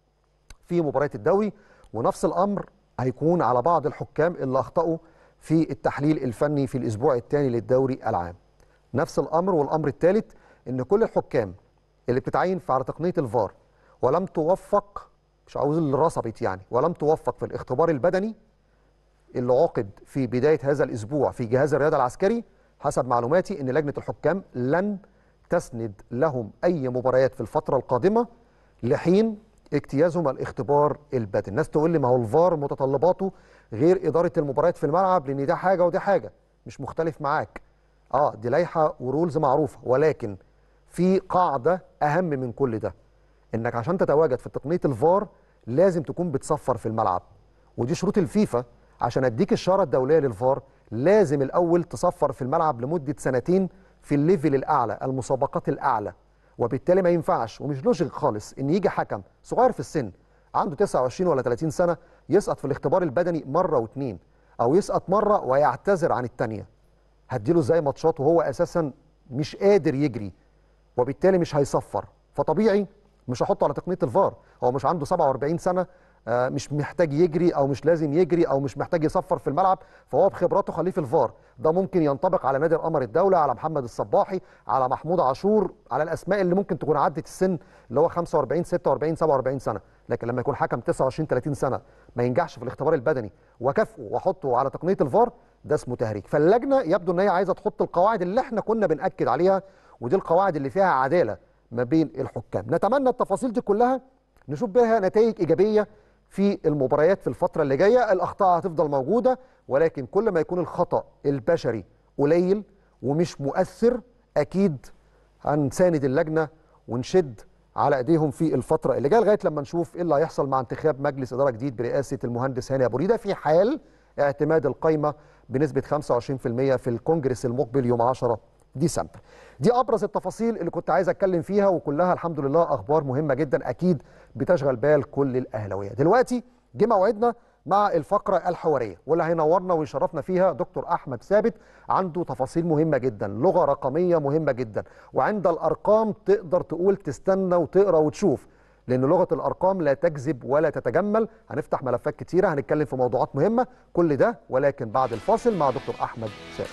في مباراه الدوري ونفس الامر هيكون على بعض الحكام اللي اخطاوا في التحليل الفني في الاسبوع الثاني للدوري العام نفس الامر والامر الثالث ان كل الحكام اللي بتتعين في على تقنيه الفار ولم توفق مش عاوز الرصبت يعني ولم توفق في الاختبار البدني اللي عقد في بدايه هذا الاسبوع في جهاز الرياضه العسكري حسب معلوماتي ان لجنه الحكام لن تسند لهم اي مباريات في الفتره القادمه لحين اجتيازهم الاختبار البدني الناس تقول لي ما هو الفار متطلباته غير اداره المباريات في الملعب لان ده حاجه ودي حاجه مش مختلف معاك اه دي لائحه ورولز معروفه ولكن في قاعده اهم من كل ده انك عشان تتواجد في تقنيه الفار لازم تكون بتصفر في الملعب ودي شروط الفيفا عشان اديك الشاره الدوليه للفار لازم الاول تصفر في الملعب لمده سنتين في الليفل الاعلى المسابقات الاعلى وبالتالي ما ينفعش ومش لوجيك خالص ان يجي حكم صغير في السن عنده 29 ولا 30 سنه يسقط في الاختبار البدني مره واثنين او يسقط مره ويعتذر عن الثانيه هديله ازاي ماتشات وهو اساسا مش قادر يجري وبالتالي مش هيصفر فطبيعي مش هحطه على تقنيه الفار هو مش عنده 47 سنه آه، مش محتاج يجري او مش لازم يجري او مش محتاج يصفر في الملعب فهو بخبراته خليه في الفار ده ممكن ينطبق على نادر قمر الدوله على محمد الصباحي على محمود عاشور على الاسماء اللي ممكن تكون عدت السن اللي هو 45 46 47 سنه لكن لما يكون حكم 29 30 سنه ما ينجحش في الاختبار البدني واكافئه واحطه على تقنيه الفار ده اسمه تهريج فاللجنه يبدو ان هي عايزه تحط القواعد اللي احنا كنا بناكد عليها ودي القواعد اللي فيها عداله ما بين الحكام نتمنى التفاصيل دي كلها نشوف بها نتائج ايجابيه في المباريات في الفتره اللي جايه الاخطاء هتفضل موجوده ولكن كل ما يكون الخطا البشري قليل ومش مؤثر اكيد هنساند اللجنه ونشد على ايديهم في الفتره اللي جايه لغايه لما نشوف ايه اللي هيحصل مع انتخاب مجلس اداره جديد برئاسه المهندس هاني ابو ريده في حال اعتماد القايمه بنسبه 25% في الكونجرس المقبل يوم 10 ديسمبر. دي ابرز التفاصيل اللي كنت عايز اتكلم فيها وكلها الحمد لله اخبار مهمه جدا اكيد بتشغل بال كل الاهلاويه. دلوقتي جه موعدنا مع الفقره الحواريه واللي هينورنا ويشرفنا فيها دكتور احمد ثابت عنده تفاصيل مهمه جدا، لغه رقميه مهمه جدا، وعند الارقام تقدر تقول تستنى وتقرا وتشوف. لان لغه الارقام لا تكذب ولا تتجمل هنفتح ملفات كتيره هنتكلم في موضوعات مهمه كل ده ولكن بعد الفاصل مع دكتور احمد ثابت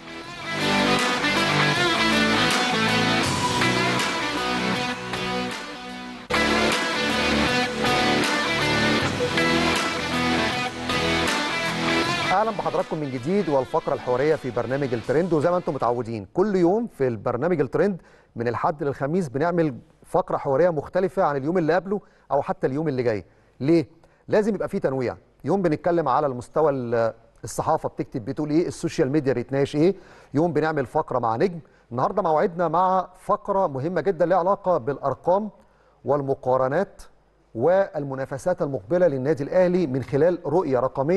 اهلا بحضراتكم من جديد والفقره الحواريه في برنامج الترند وزي ما انتم متعودين كل يوم في البرنامج الترند من الحد للخميس بنعمل فقره حواريه مختلفه عن اليوم اللي قبله او حتى اليوم اللي جاي ليه لازم يبقى فيه تنويع يوم بنتكلم على المستوى ال- الصحافه بتكتب بتقول ايه السوشيال ميديا بتناقش ايه يوم بنعمل فقره مع نجم النهارده موعدنا مع فقره مهمه جدا ليها علاقه بالارقام والمقارنات والمنافسات المقبله للنادي الاهلي من خلال رؤيه رقميه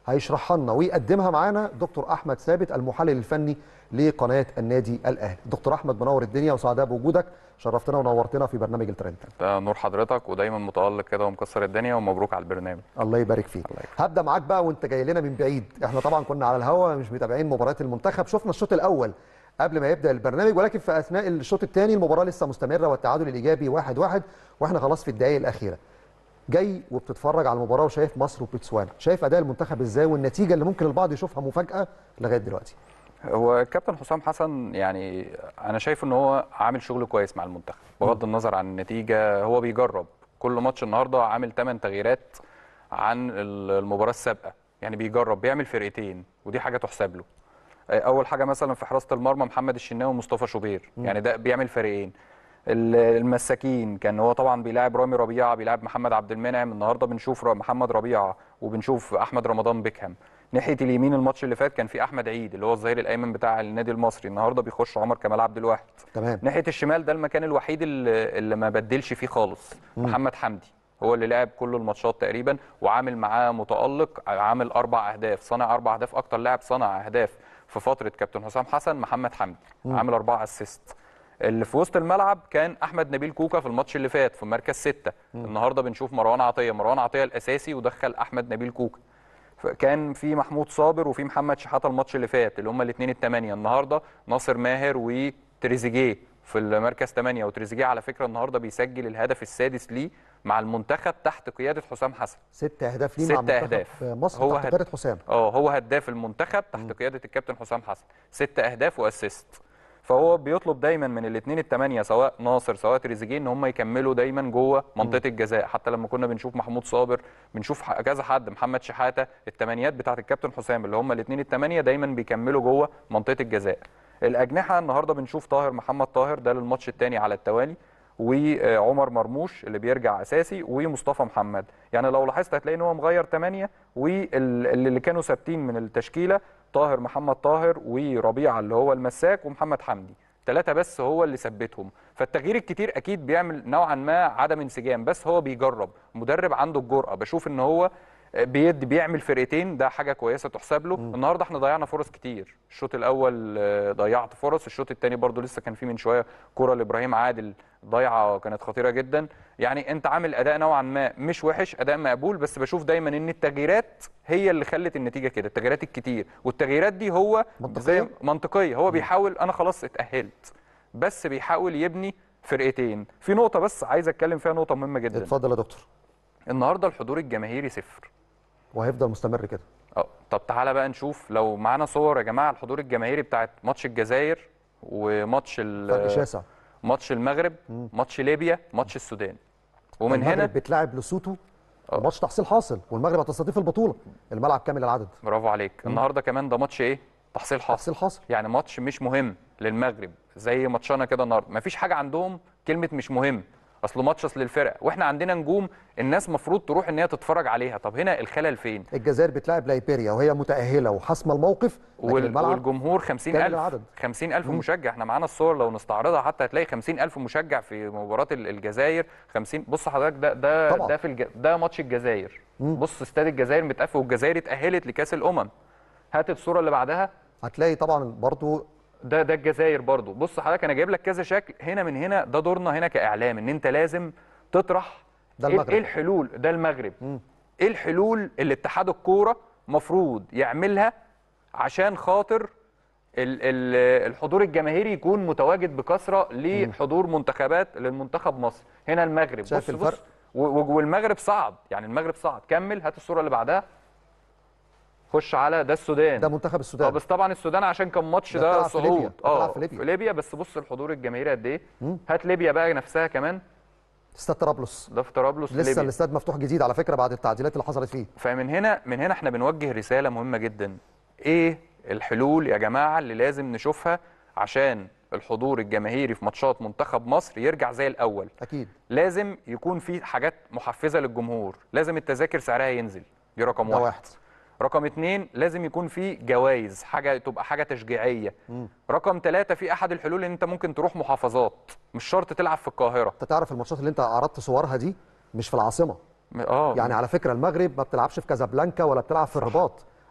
هيشرحها لنا ويقدمها معانا دكتور احمد ثابت المحلل الفني لقناه النادي الاهلي دكتور احمد منور الدنيا وسعداء بوجودك شرفتنا ونورتنا في برنامج الترند ده نور حضرتك ودايما متالق كده ومكسر الدنيا ومبروك على البرنامج الله يبارك فيك الله يبارك. هبدا معاك بقى وانت جاي لنا من بعيد احنا طبعا كنا على الهوا مش متابعين مباريات المنتخب شفنا الشوط الاول قبل ما يبدا البرنامج ولكن في اثناء الشوط الثاني المباراه لسه مستمره والتعادل الايجابي واحد واحد واحنا خلاص في الدقائق الاخيره جاي وبتتفرج على المباراه وشايف مصر وبوتسوانا شايف اداء المنتخب ازاي والنتيجه اللي ممكن البعض يشوفها مفاجاه لغايه دلوقتي هو الكابتن حسام حسن يعني انا شايف ان هو عامل شغل كويس مع المنتخب بغض النظر عن النتيجه هو بيجرب كل ماتش النهارده عامل 8 تغييرات عن المباراه السابقه يعني بيجرب بيعمل فرقتين ودي حاجه تحسب له اول حاجه مثلا في حراسه المرمى محمد الشناوي ومصطفى شوبير يعني ده بيعمل فريقين ال- المساكين كان هو طبعا بيلاعب رامي ربيعه بيلاعب محمد عبد المنعم النهارده بنشوف ر- محمد ربيعه وبنشوف احمد رمضان بيكهام ناحيه اليمين الماتش اللي فات كان في احمد عيد اللي هو الظهير الايمن بتاع النادي المصري النهارده بيخش عمر كمال عبد الواحد تمام ناحيه الشمال ده المكان الوحيد اللي, اللي ما بدلش فيه خالص محمد حمدي هو اللي لعب كل الماتشات تقريبا وعامل معاه متالق عامل اربع اهداف صنع اربع اهداف اكتر لاعب صنع اهداف في فتره كابتن حسام حسن محمد حمدي عامل اربعه اسيست اللي في وسط الملعب كان احمد نبيل كوكا في الماتش اللي فات في مركز ستة النهارده بنشوف مروان عطيه مروان عطيه الاساسي ودخل احمد نبيل كوكا كان في محمود صابر وفي محمد شحاته الماتش اللي فات اللي هم الاثنين الثمانيه النهارده ناصر ماهر وتريزيجيه في المركز 8 وتريزيجيه على فكره النهارده بيسجل الهدف السادس ليه مع المنتخب تحت قياده حسام حسن ست اهداف ليه مع ست منتخب أهداف. مصر هو تحت هد- قياده حسام اه هو هداف المنتخب تحت قياده الكابتن حسام حسن ست اهداف واسيست فهو بيطلب دايما من الاثنين الثمانيه سواء ناصر سواء تريزيجيه ان هم يكملوا دايما جوه منطقه الجزاء حتى لما كنا بنشوف محمود صابر بنشوف ح- كذا حد محمد شحاته الثمانيات بتاعه الكابتن حسام اللي هم الاثنين الثمانيه دايما بيكملوا جوه منطقه الجزاء الاجنحه النهارده بنشوف طاهر محمد طاهر ده للماتش الثاني على التوالي وعمر مرموش اللي بيرجع اساسي ومصطفى محمد يعني لو لاحظت هتلاقي ان هو مغير 8 واللي كانوا ثابتين من التشكيله طاهر محمد طاهر وربيعه اللي هو المساك ومحمد حمدي ثلاثة بس هو اللي ثبتهم فالتغيير الكتير اكيد بيعمل نوعا ما عدم انسجام بس هو بيجرب مدرب عنده الجرأة بشوف ان هو بيد بيعمل فرقتين ده حاجه كويسه تحسب له النهارده احنا ضيعنا فرص كتير الشوط الاول آه، ضيعت فرص الشوط الثاني برضو لسه كان في من شويه كره لابراهيم عادل ضيعه كانت خطيره جدا يعني انت عامل اداء نوعا ما مش وحش اداء مقبول بس بشوف دايما ان التغييرات هي اللي خلت النتيجه كده التغييرات الكتير والتغييرات دي هو منطقية؟ زي منطقيه هو بيحاول انا خلاص اتاهلت بس بيحاول يبني فرقتين في نقطه بس عايز اتكلم فيها نقطه مهمه جدا اتفضل يا دكتور النهارده الحضور الجماهيري صفر وهيفضل مستمر كده اه طب تعالى بقى نشوف لو معانا صور يا جماعه الحضور الجماهيري بتاعت ماتش الجزائر وماتش ال- فرق شاسع ماتش المغرب ماتش ليبيا ماتش السودان ومن المغرب هنا بتلاعب لسوتو اه. ماتش تحصيل حاصل والمغرب هتستضيف البطوله الملعب كامل العدد برافو عليك النهارده كمان ده ماتش ايه تحصيل حاصل تحصيل حاصل يعني ماتش مش مهم للمغرب زي ماتشانا كده النهارده مفيش حاجه عندهم كلمه مش مهم اصل ماتش اصل الفرق واحنا عندنا نجوم الناس مفروض تروح ان هي تتفرج عليها طب هنا الخلل فين الجزائر بتلاعب ليبيريا وهي متاهله وحاسمه الموقف لكن وال- الملعب والجمهور كامل 50000 العدد. 50000 مشجع احنا معانا الصور لو نستعرضها حتى هتلاقي 50000 مشجع في مباراه ال- الجزائر 50 بص حضرتك ده ده طبعا. ده في الج... ده ماتش الجزائر بص استاد الجزائر متقفل والجزائر اتاهلت لكاس الامم هات الصوره اللي بعدها هتلاقي طبعا برضو ده ده الجزائر برضو بص حضرتك انا جايب لك كذا شكل هنا من هنا ده دورنا هنا كاعلام ان انت لازم تطرح ده إيه- المغرب. ايه الحلول ده المغرب ايه الحلول اللي اتحاد الكوره مفروض يعملها عشان خاطر ال- ال- الحضور الجماهيري يكون متواجد بكثره لحضور منتخبات للمنتخب مصر هنا المغرب شايف بص الفرق؟ بص و- و- والمغرب صعد يعني المغرب صعد كمل هات الصوره اللي بعدها خش على ده السودان ده منتخب اه السودان بس طبعا السودان عشان كان ماتش ده ده بتلعب في ليبيا. صعود بتلعب اه في ليبيا. في ليبيا بس بص الحضور الجماهيري قد ايه هات ليبيا بقى نفسها كمان استاد طرابلس ده في طرابلس في لسه ليبيا الاستاد مفتوح جديد على فكره بعد التعديلات اللي حصلت فيه فمن هنا من هنا احنا بنوجه رساله مهمه جدا ايه الحلول يا جماعه اللي لازم نشوفها عشان الحضور الجماهيري في ماتشات منتخب مصر يرجع زي الاول اكيد لازم يكون في حاجات محفزه للجمهور لازم التذاكر سعرها ينزل دي رقم ده واحد واحد رقم اتنين لازم يكون في جوائز حاجه تبقى حاجه تشجيعيه رقم ثلاثة في احد الحلول ان انت ممكن تروح محافظات مش شرط تلعب في القاهره انت تعرف الماتشات اللي انت عرضت صورها دي مش في العاصمه اه يعني على فكره المغرب ما بتلعبش في كازابلانكا ولا بتلعب في الرباط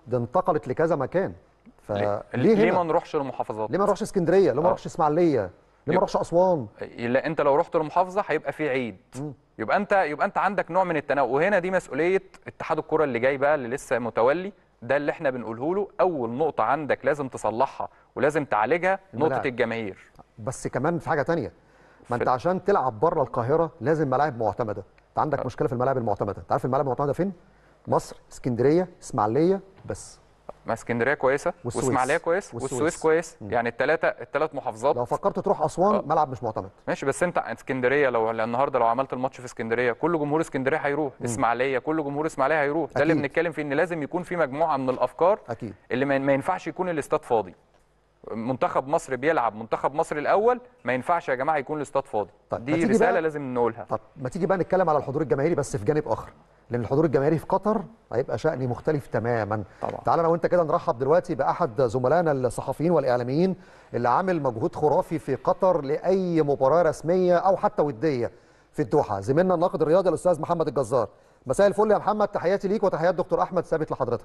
ده انتقلت لكذا مكان ليه, فليه ليه ما هنا نروحش للمحافظات ليه ما نروحش اسكندريه ليه ما آه. نروحش اسماعيليه ليه ما يب- نروحش اسوان لا انت لو رحت لمحافظه هيبقى في عيد يبقى انت يبقى انت عندك نوع من التنوع وهنا دي مسؤوليه اتحاد الكره اللي جاي بقى اللي لسه متولي ده اللي احنا بنقوله له اول نقطه عندك لازم تصلحها ولازم تعالجها الملاعب. نقطه الجماهير بس كمان في حاجه تانية ما انت في- عشان تلعب بره القاهره لازم ملاعب معتمده انت عندك مشكله في الملاعب المعتمده انت عارف الملاعب المعتمده فين مصر اسكندريه اسماعيليه بس ما اسكندريه كويسه والسويس. واسماعيليه كويس والسويس. والسويس كويس يعني الثلاثه الثلاث محافظات لو فكرت تروح اسوان آه. ملعب مش معتمد ماشي بس انت اسكندريه لو لو النهارده لو عملت الماتش في اسكندريه كل جمهور اسكندريه هيروح اسماعيليه كل جمهور اسماعيليه هيروح ده اللي أكيد. بنتكلم فيه ان لازم يكون في مجموعه من الافكار اكيد اللي ما ما ينفعش يكون الاستاد فاضي منتخب مصر بيلعب منتخب مصر الاول ما ينفعش يا جماعه يكون الاستاد فاضي طيب، ما دي تيجي رساله بقى- لازم نقولها طب ما تيجي بقى نتكلم على الحضور الجماهيري بس في جانب اخر لان الحضور الجماهيري في قطر هيبقى شأن مختلف تماما طبعا. تعال انا وانت كده نرحب دلوقتي باحد زملائنا الصحفيين والاعلاميين اللي عامل مجهود خرافي في قطر لاي مباراه رسميه او حتى وديه في الدوحه زميلنا الناقد الرياضي الاستاذ محمد الجزار مساء الفل يا محمد تحياتي ليك وتحيات دكتور احمد ثابت لحضرتك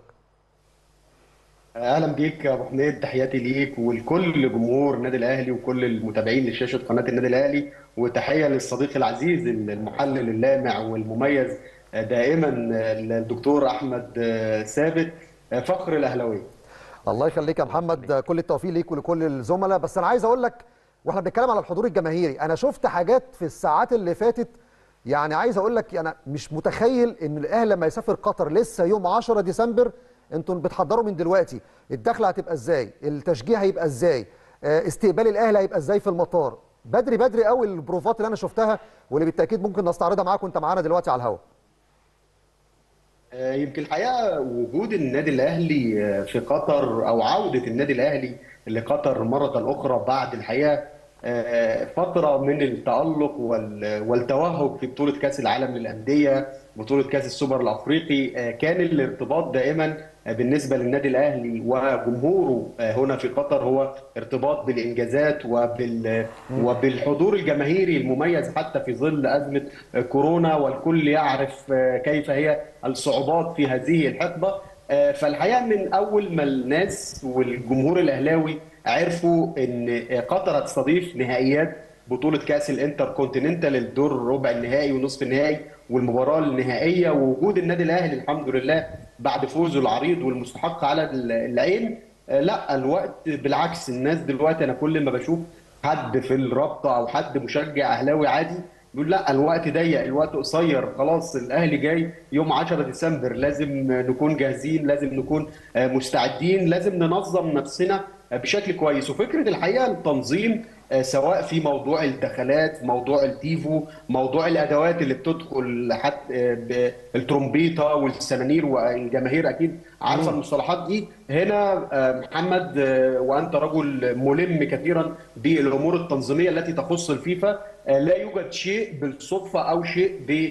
اهلا بيك يا ابو حميد تحياتي ليك ولكل جمهور النادي الاهلي وكل المتابعين لشاشه قناه النادي الاهلي وتحيه للصديق العزيز المحلل اللامع والمميز دائما الدكتور احمد ثابت فخر الاهلاويه الله يخليك يا محمد كل التوفيق ليك ولكل الزملاء بس انا عايز اقول لك واحنا بنتكلم على الحضور الجماهيري انا شفت حاجات في الساعات اللي فاتت يعني عايز اقول لك انا مش متخيل ان الاهلي لما يسافر قطر لسه يوم 10 ديسمبر انتوا بتحضروا من دلوقتي الدخله هتبقى ازاي التشجيع هيبقى ازاي آه، استقبال الاهلي هيبقى ازاي في المطار بدري بدري قوي البروفات اللي انا شفتها واللي بالتاكيد ممكن نستعرضها معاك وانت معانا دلوقتي على الهواء آه، يمكن الحقيقه وجود النادي الاهلي آه، في قطر او عوده النادي الاهلي لقطر مره اخرى بعد الحقيقه آه، فتره من التالق وال- والتوهج في بطوله كاس العالم للانديه بطوله كاس السوبر الافريقي آه، كان الارتباط دائما آه، بالنسبه للنادي الاهلي وجمهوره آه، هنا في قطر هو ارتباط بالانجازات وبال وبالحضور الجماهيري المميز حتى في ظل ازمه آه، كورونا والكل يعرف آه، كيف هي الصعوبات في هذه الحقبه آه، فالحقيقه من اول ما الناس والجمهور الاهلاوي عرفوا ان قطر هتستضيف نهائيات بطوله كاس الانتر كونتيننتال الدور ربع النهائي ونصف النهائي والمباراه النهائيه ووجود النادي الاهلي الحمد لله بعد فوزه العريض والمستحق على العين آه، لا الوقت بالعكس الناس دلوقتي انا كل ما بشوف حد في الرابطه او حد مشجع اهلاوي عادي بيقول لا الوقت ضيق الوقت قصير خلاص الاهلي جاي يوم 10 ديسمبر لازم نكون جاهزين لازم نكون آه، مستعدين لازم ننظم نفسنا آه، بشكل كويس وفكره الحقيقه التنظيم آه، سواء في موضوع الدخلات موضوع التيفو موضوع الادوات اللي بتدخل حتى الترومبيطه والسنانير والجماهير اكيد عارفه المصطلحات دي هنا آه، محمد آه، وانت رجل ملم كثيرا بالامور التنظيميه التي تخص الفيفا آه، لا يوجد شيء بالصدفه او شيء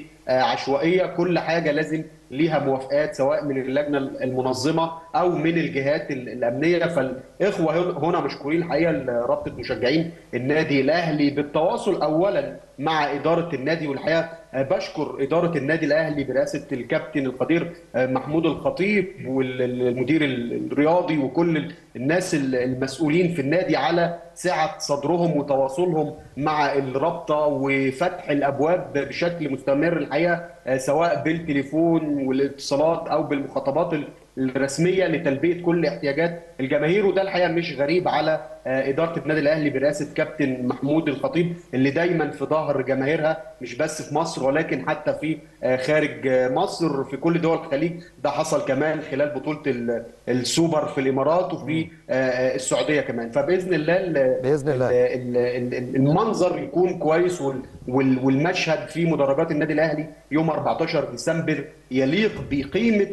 بعشوائيه كل حاجه لازم ليها موافقات سواء من اللجنه المنظمه او من الجهات ال- الامنيه فالاخوه هن- هنا مشكورين الحقيقه رابطه مشجعين النادي الاهلي بالتواصل اولا مع اداره النادي والحقيقه آه، بشكر اداره النادي الاهلي برئاسه الكابتن القدير آه، محمود الخطيب والمدير الرياضي وكل الناس المسؤولين في النادي على سعه صدرهم وتواصلهم مع الرابطه وفتح الابواب بشكل مستمر الحقيقه آه، سواء بالتليفون والاتصالات او بالمخاطبات ال- الرسميه لتلبيه كل احتياجات الجماهير وده الحقيقه مش غريب على آه، اداره النادي الاهلي برئاسه كابتن محمود الخطيب اللي دايما في ظهر جماهيرها مش بس في مصر ولكن حتى في آه، خارج آه، مصر في كل دول الخليج ده حصل كمان خلال بطوله ال- السوبر في الامارات وفي آه، السعوديه كمان فباذن الله ال- بإذن الله. ال- ال- ال- المنظر يكون كويس وال- وال- والمشهد في مدرجات النادي الاهلي يوم 14 ديسمبر يليق بقيمه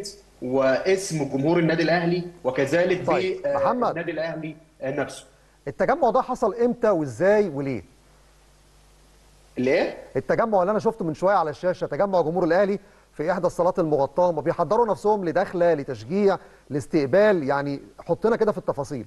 واسم جمهور النادي الاهلي وكذلك طيب، محمد. بالنادي الاهلي نفسه التجمع ده حصل امتى وازاي وليه الايه؟ التجمع اللي انا شفته من شويه على الشاشه تجمع جمهور الاهلي في احدى الصالات المغطاه هم بيحضروا نفسهم لدخله لتشجيع لاستقبال يعني حطنا كده في التفاصيل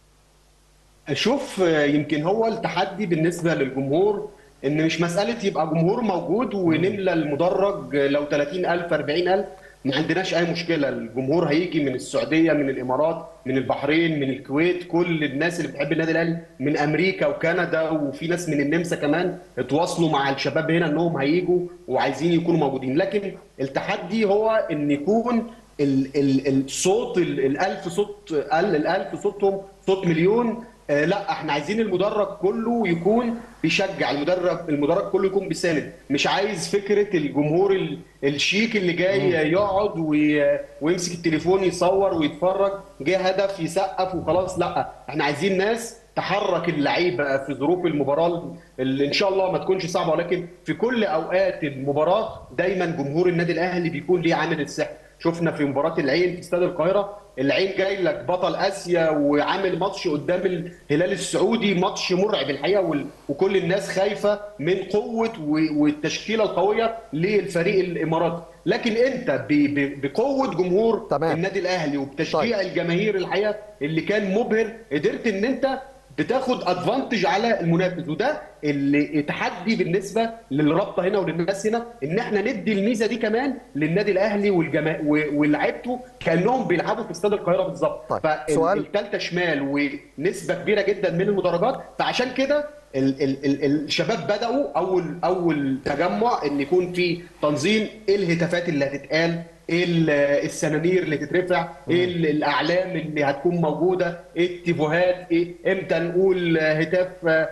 شوف آه، يمكن هو التحدي بالنسبه للجمهور ان مش مساله يبقى جمهور موجود ونملى المدرج آه، لو 30000 40000 ما عندناش اي مشكله الجمهور هيجي من السعوديه من الامارات من البحرين من الكويت كل الناس اللي بتحب النادي الاهلي من امريكا وكندا وفي ناس من النمسا كمان اتواصلوا مع الشباب هنا انهم هيجوا وعايزين يكونوا موجودين لكن التحدي هو ان يكون ال- ال- الصوت ال- الالف صوت ال- الالف صوتهم صوت مليون آه، لا احنا عايزين المدرج كله يكون بيشجع المدرج المدرج كله يكون بيساند مش عايز فكره الجمهور ال- الشيك اللي جاي يقعد وي- ويمسك التليفون يصور ويتفرج جه هدف يسقف وخلاص لا احنا عايزين ناس تحرك اللعيبه في ظروف المباراه اللي ان شاء الله ما تكونش صعبه ولكن في كل اوقات المباراه دايما جمهور النادي الاهلي بيكون ليه عامل السحر شفنا في مباراه العين في استاد القاهره العين جاي لك بطل اسيا وعامل ماتش قدام الهلال السعودي ماتش مرعب الحقيقه وال- وكل الناس خايفه من قوه و- والتشكيله القويه للفريق الاماراتي لكن انت ب- ب- بقوه جمهور تمام. النادي الاهلي وبتشجيع طيب. الجماهير الحقيقه اللي كان مبهر قدرت ان انت بتاخد ادفانتج على المنافس وده اللي تحدي بالنسبه للرابطه هنا وللناس هنا ان احنا ندي الميزه دي كمان للنادي الاهلي والجما... و- ولاعيبته كانهم بيلعبوا في استاد القاهره بالظبط طيب، سؤال. فالثالثه شمال ونسبه كبيره جدا من المدرجات فعشان كده ال ال ال الشباب بداوا اول اول تجمع ان يكون في تنظيم ايه الهتافات اللي هتتقال ايه ال- السنانير اللي تترفع ايه ال- الاعلام اللي هتكون موجوده ايه التيفوهات ايه امتى نقول هتاف آه،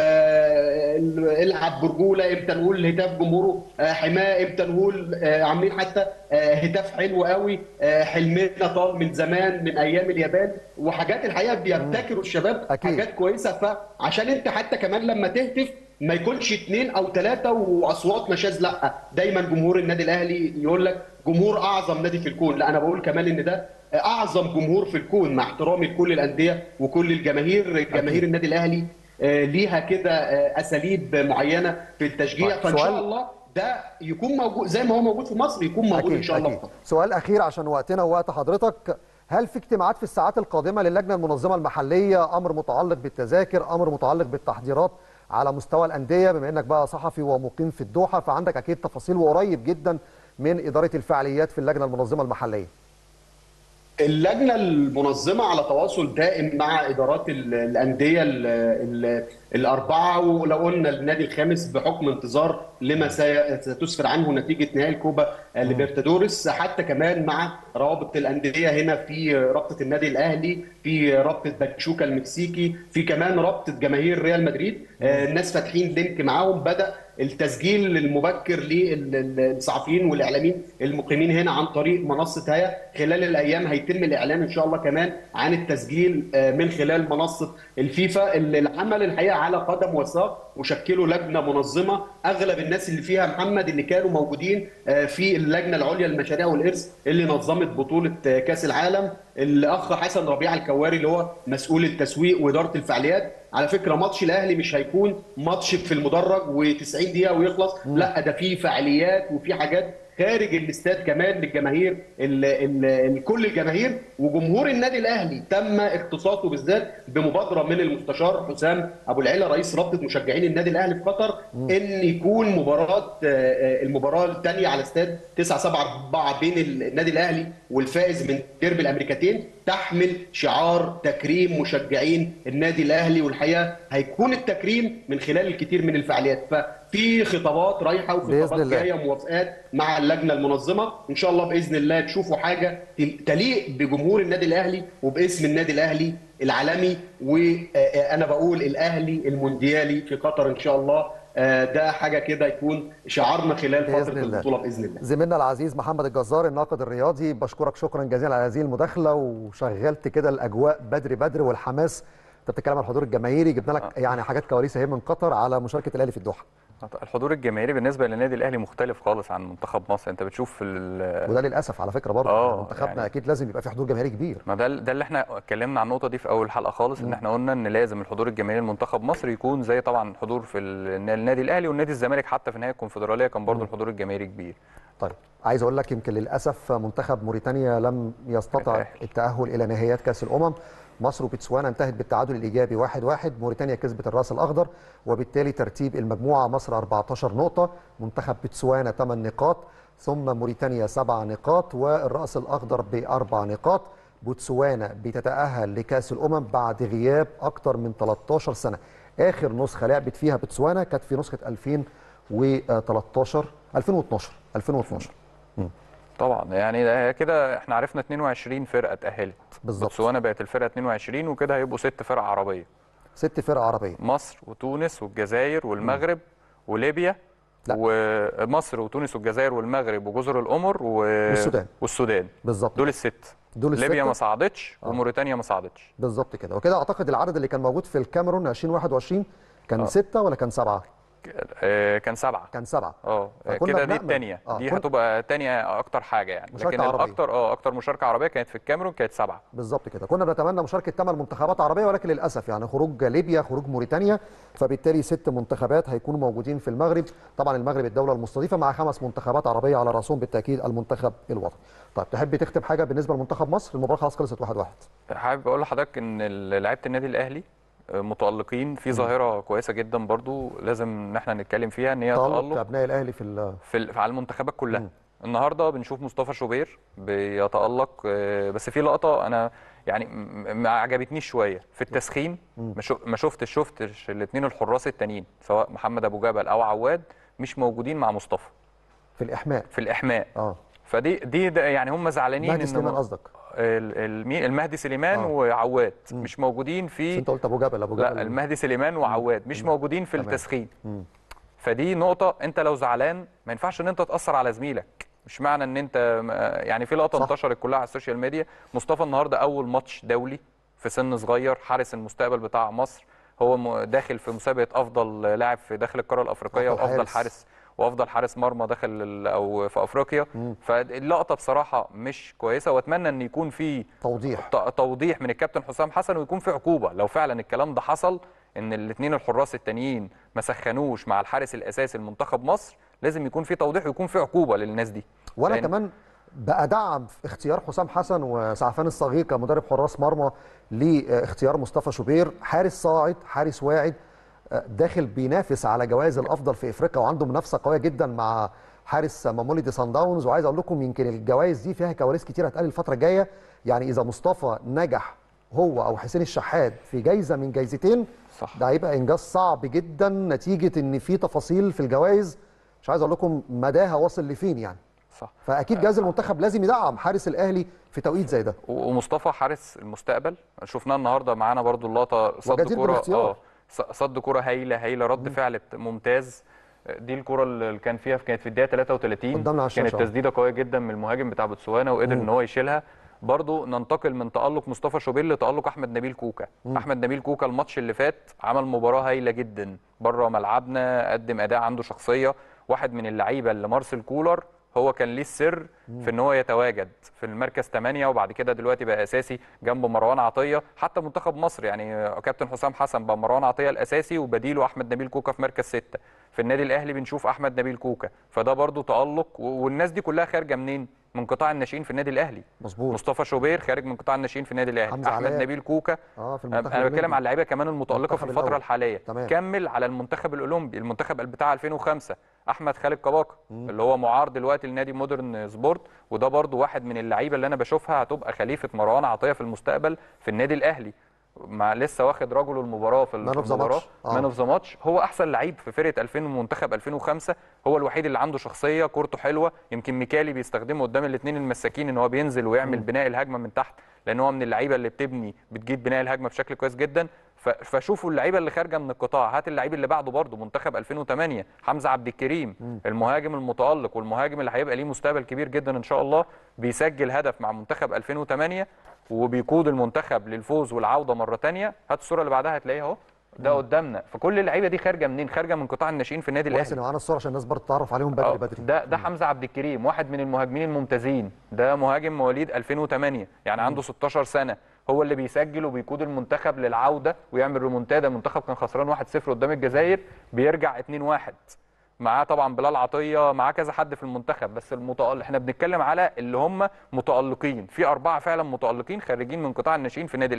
آه، العب برجوله امتى نقول هتاف جمهوره آه، حماه امتى نقول آه، عاملين حتى آه، هتاف حلو قوي آه، حلمنا طال من زمان من ايام اليابان وحاجات الحقيقه بيبتكروا الشباب أكيد. حاجات كويسه فعشان انت حتى كمان لما تهتف ما يكونش اثنين او ثلاثه واصوات نشاز لا دايما جمهور النادي الاهلي يقول لك جمهور اعظم نادي في الكون لا انا بقول كمان ان ده اعظم جمهور في الكون مع احترامي لكل الانديه وكل الجماهير جماهير النادي الاهلي آه، ليها كده آه، اساليب معينه في التشجيع طيب، فان سؤال. شاء الله ده يكون موجود زي ما هو موجود في مصر يكون موجود ان شاء الله في أكيد. مصر. سؤال اخير عشان وقتنا ووقت حضرتك هل في اجتماعات في الساعات القادمه للجنه المنظمه المحليه امر متعلق بالتذاكر امر متعلق بالتحضيرات على مستوى الانديه بما انك بقى صحفي ومقيم في الدوحه فعندك اكيد تفاصيل وقريب جدا من اداره الفعاليات في اللجنه المنظمه المحليه اللجنه المنظمه على تواصل دائم مع ادارات ال- الانديه ال- ال- الاربعه ولو قلنا النادي الخامس بحكم انتظار لما سي- ستسفر عنه نتيجه نهائي الكوبا ليبرتادوريس حتى كمان مع روابط الانديه هنا في رابطه النادي الاهلي في رابطه باتشوكا المكسيكي في كمان رابطه جماهير ريال مدريد آه، الناس فاتحين لينك معاهم بدا التسجيل المبكر للصحفيين والاعلاميين المقيمين هنا عن طريق منصه هيا خلال الايام هيتم الاعلان ان شاء الله كمان عن التسجيل آه، من خلال منصه الفيفا اللي العمل الحقيقه على قدم وساق وشكلوا لجنه منظمه اغلب الناس اللي فيها محمد اللي كانوا موجودين آه، في اللجنه العليا للمشاريع والارث اللي نظمت بطوله آه، كاس العالم الاخ حسن ربيع الكواري اللي هو مسؤول التسويق واداره الفعاليات على فكره ماتش الاهلي مش هيكون ماتش في المدرج و90 دقيقه ويخلص لا ده في فعاليات وفي حاجات خارج الاستاد كمان للجماهير ال ال ال كل الجماهير وجمهور النادي الاهلي تم اختصاصه بالذات بمبادره من المستشار حسام ابو العلا رئيس رابطه مشجعين النادي الاهلي في قطر ان يكون مباراه آه، آه، المباراه الثانيه على استاد 9 7 4 بين النادي الاهلي والفائز من ديربي الامريكتين تحمل شعار تكريم مشجعين النادي الاهلي والحقيقه هيكون التكريم من خلال الكثير من الفعاليات ففي خطابات رايحه بإذن وخطابات الله. جايه موافقات مع اللجنه المنظمه ان شاء الله باذن الله تشوفوا حاجه تل- تليق بجمهور النادي الاهلي وباسم النادي الاهلي العالمي وانا بقول الاهلي المونديالي في قطر ان شاء الله آه، ده حاجه كده يكون شعارنا خلال بإذن فتره الله. البطوله باذن الله زميلنا العزيز محمد الجزار الناقد الرياضي بشكرك شكرا جزيلا على هذه المداخله وشغلت كده الاجواء بدري بدري والحماس انت بتتكلم عن الحضور الجماهيري جبنا لك يعني حاجات كواليس اهي من قطر على مشاركه الاهلي في الدوحه الحضور الجماهيري بالنسبه للنادي الاهلي مختلف خالص عن منتخب مصر انت بتشوف ال- وده للاسف على فكره برضه آه، يعني منتخبنا يعني- اكيد لازم يبقى في حضور جماهيري كبير ما ده ده اللي احنا اتكلمنا عن النقطه دي في اول حلقه خالص ان احنا قلنا ان لازم الحضور الجماهيري لمنتخب مصر يكون زي طبعا الحضور في ال- النادي الاهلي والنادي الزمالك حتى في نهايه الكونفدراليه كان برضو الحضور الجماهيري كبير طيب عايز اقول لك يمكن للاسف منتخب موريتانيا لم يستطع يتأهل. التاهل الى نهائيات كاس الامم مصر وبتسوانا انتهت بالتعادل الايجابي 1-1 واحد واحد. موريتانيا كسبت الراس الاخضر وبالتالي ترتيب المجموعه مصر 14 نقطه منتخب بتسوانا 8 نقاط ثم موريتانيا 7 نقاط والراس الاخضر باربع نقاط بوتسوانا بتتاهل لكاس الامم بعد غياب اكثر من 13 سنه اخر نسخه لعبت فيها بتسوانا كانت في نسخه 2013 2012 2012 طبعا يعني ده كده احنا عرفنا 22 فرقه اتاهلت بالظبط. بوتسوانا بقت الفرقه 22 وكده هيبقوا ست فرق عربيه ست فرق عربيه مصر وتونس والجزائر والمغرب وليبيا لا. ومصر وتونس والجزائر والمغرب وجزر القمر و... والسودان. والسودان بالظبط دول الست دول الستة. ليبيا ما صعدتش آه. وموريتانيا ما صعدتش بالظبط كده وكده اعتقد العدد اللي كان موجود في الكاميرون 2021 كان آه. ستة ولا كان سبعة؟ آه، كان سبعه كان سبعة اه فكنا كده دي بنأمل. الثانيه آه، دي كن- هتبقى تانية اكتر حاجه يعني مشاركة لكن عربية. الاكتر اه اكتر مشاركه عربيه كانت في الكاميرون كانت سبعه بالظبط كده كنا بنتمنى مشاركة ثمان منتخبات عربية ولكن للأسف يعني خروج ليبيا خروج موريتانيا فبالتالي ست منتخبات هيكونوا موجودين في المغرب طبعا المغرب الدولة المستضيفة مع خمس منتخبات عربية على رأسهم بالتأكيد المنتخب الوطني طيب تحب تختم حاجة بالنسبة لمنتخب مصر المباراة خلاص خلصت واحد واحد حابب اقول لحضرتك ان ال- لعيبه النادي الاهلي آه، متالقين في ظاهره كويسه جدا برضو لازم ان احنا نتكلم فيها ان هي تألق تالق أبناء الأهلي في ال- في ال- على المنتخبات كلها النهارده بنشوف مصطفى شوبير بيتالق آه، بس في لقطه انا يعني م- ما عجبتنيش شويه في التسخين ما شو- ما شفتش شفتش الاثنين الحراس التانيين سواء محمد ابو جبل او عواد مش موجودين مع مصطفى في الإحماء في الاحماء اه فدي دي ده يعني هم زعلانين مهدي إن سليمان م- قصدك ال- ال- مين- المهدي سليمان آه. وعواد مش موجودين بس في أنت قلت أبو جبل أبو جبل لا المهدي سليمان وعواد مش موجودين في تمام. التسخين مم. فدي نقطة أنت لو زعلان ما ينفعش إن أنت تأثر على زميلك مش معنى إن أنت يعني في لقطة صح. انتشرت كلها على السوشيال ميديا مصطفى النهاردة أول ماتش دولي في سن صغير حارس المستقبل بتاع مصر هو م- داخل في مسابقة أفضل لاعب في داخل القارة الأفريقية أفضل وأفضل حارس. حارس وأفضل حارس مرمى داخل ال- أو في أفريقيا فاللقطة بصراحة مش كويسة وأتمنى إن يكون في توضيح ت- توضيح من الكابتن حسام حسن ويكون في عقوبه لو فعلا الكلام ده حصل ان الاثنين الحراس التانيين ما سخنوش مع الحارس الاساسي لمنتخب مصر لازم يكون في توضيح ويكون في عقوبه للناس دي وانا لأن- كمان بأدعم في اختيار حسام حسن وسعفان الصغير كمدرب حراس مرمى لاختيار مصطفى شوبير حارس صاعد حارس واعد آه، داخل بينافس على جوائز الافضل في افريقيا وعنده منافسه قويه جدا مع حارس ماموليدي سان داونز وعايز اقول لكم يمكن الجوائز دي فيها كواليس كتير هتقال الفتره الجايه يعني اذا مصطفى نجح هو او حسين الشحات في جايزه من جايزتين صح. ده هيبقى انجاز صعب جدا نتيجه ان في تفاصيل في الجوائز مش عايز اقول لكم مداها واصل لفين يعني صح فاكيد جهاز المنتخب لازم يدعم حارس الاهلي في توقيت زي ده و- ومصطفى حارس المستقبل شفناه النهارده معانا برضو اللقطه صد وجدير كوره بالاختيار. اه ص- صد كوره هايله هايله رد فعل ممتاز دي الكره اللي كان فيها كانت في الدقيقه 33 قدامنا على كانت الشاشة. تسديده قويه جدا من المهاجم بتاع بوتسوانا وقدر ان هو يشيلها برضو ننتقل من تألق مصطفى شوبير لتألق أحمد نبيل كوكا أحمد نبيل كوكا الماتش اللي فات عمل مباراة هايلة جدا بره ملعبنا قدم أداء عنده شخصية واحد من اللعيبة اللي مارسيل كولر هو كان ليه السر في ان هو يتواجد في المركز 8 وبعد كده دلوقتي بقى اساسي جنب مروان عطيه حتى منتخب مصر يعني كابتن حسام حسن بقى مروان عطيه الاساسي وبديله احمد نبيل كوكا في مركز 6 في النادي الاهلي بنشوف احمد نبيل كوكا فده برضو تالق و- والناس دي كلها خارجه منين من قطاع الناشئين في النادي الاهلي مظبوط مصطفى شوبير خارج من قطاع الناشئين في النادي الاهلي حمزة احمد علاء. نبيل كوكا اه في انا المنتخب أنا بتكلم الأولمبي. على اللعيبه كمان المتالقه في المنتخب الفتره الأول. الحاليه تمام. كمل على المنتخب الاولمبي المنتخب بتاع 2005 احمد خالد كباكا اللي هو معار دلوقتي لنادي مودرن سبورت وده برضو واحد من اللعيبه اللي انا بشوفها هتبقى خليفه مروان عطيه في المستقبل في النادي الاهلي مع لسه واخد رجل المباراه في Man of the المباراه match. آه. مان اوف ذا ماتش هو احسن لعيب في فرقه 2000 منتخب 2005 هو الوحيد اللي عنده شخصيه كورته حلوه يمكن ميكالي بيستخدمه قدام الاثنين المساكين ان هو بينزل ويعمل بناء الهجمه من تحت لان هو من اللعيبه اللي بتبني بتجيد بناء الهجمه بشكل كويس جدا ف- فشوفوا اللعيبه اللي خارجه من القطاع هات اللعيب اللي بعده برضه منتخب 2008 حمزه عبد الكريم المهاجم المتالق والمهاجم اللي هيبقى ليه مستقبل كبير جدا ان شاء الله بيسجل هدف مع منتخب 2008 وبيقود المنتخب للفوز والعوده مره ثانيه هات الصوره اللي بعدها هتلاقيها اهو ده قدامنا فكل اللعيبه دي خارجه منين خارجه من قطاع الناشئين في النادي كويس الاهلي ان معانا الصوره عشان الناس برضه تعرف عليهم بدري آه، بدري ده ده حمزه عبد الكريم واحد من المهاجمين الممتازين ده مهاجم مواليد 2008 يعني عنده 16 سنه هو اللي بيسجل وبيقود المنتخب للعوده ويعمل ريمونتادا المنتخب كان خسران 1-0 قدام الجزائر بيرجع 2-1 معاه طبعا بلال عطيه معاه كذا حد في المنتخب بس المتألق احنا بنتكلم على اللي هم متألقين في اربعه فعلا متألقين خارجين من قطاع الناشئين في النادي الاهلي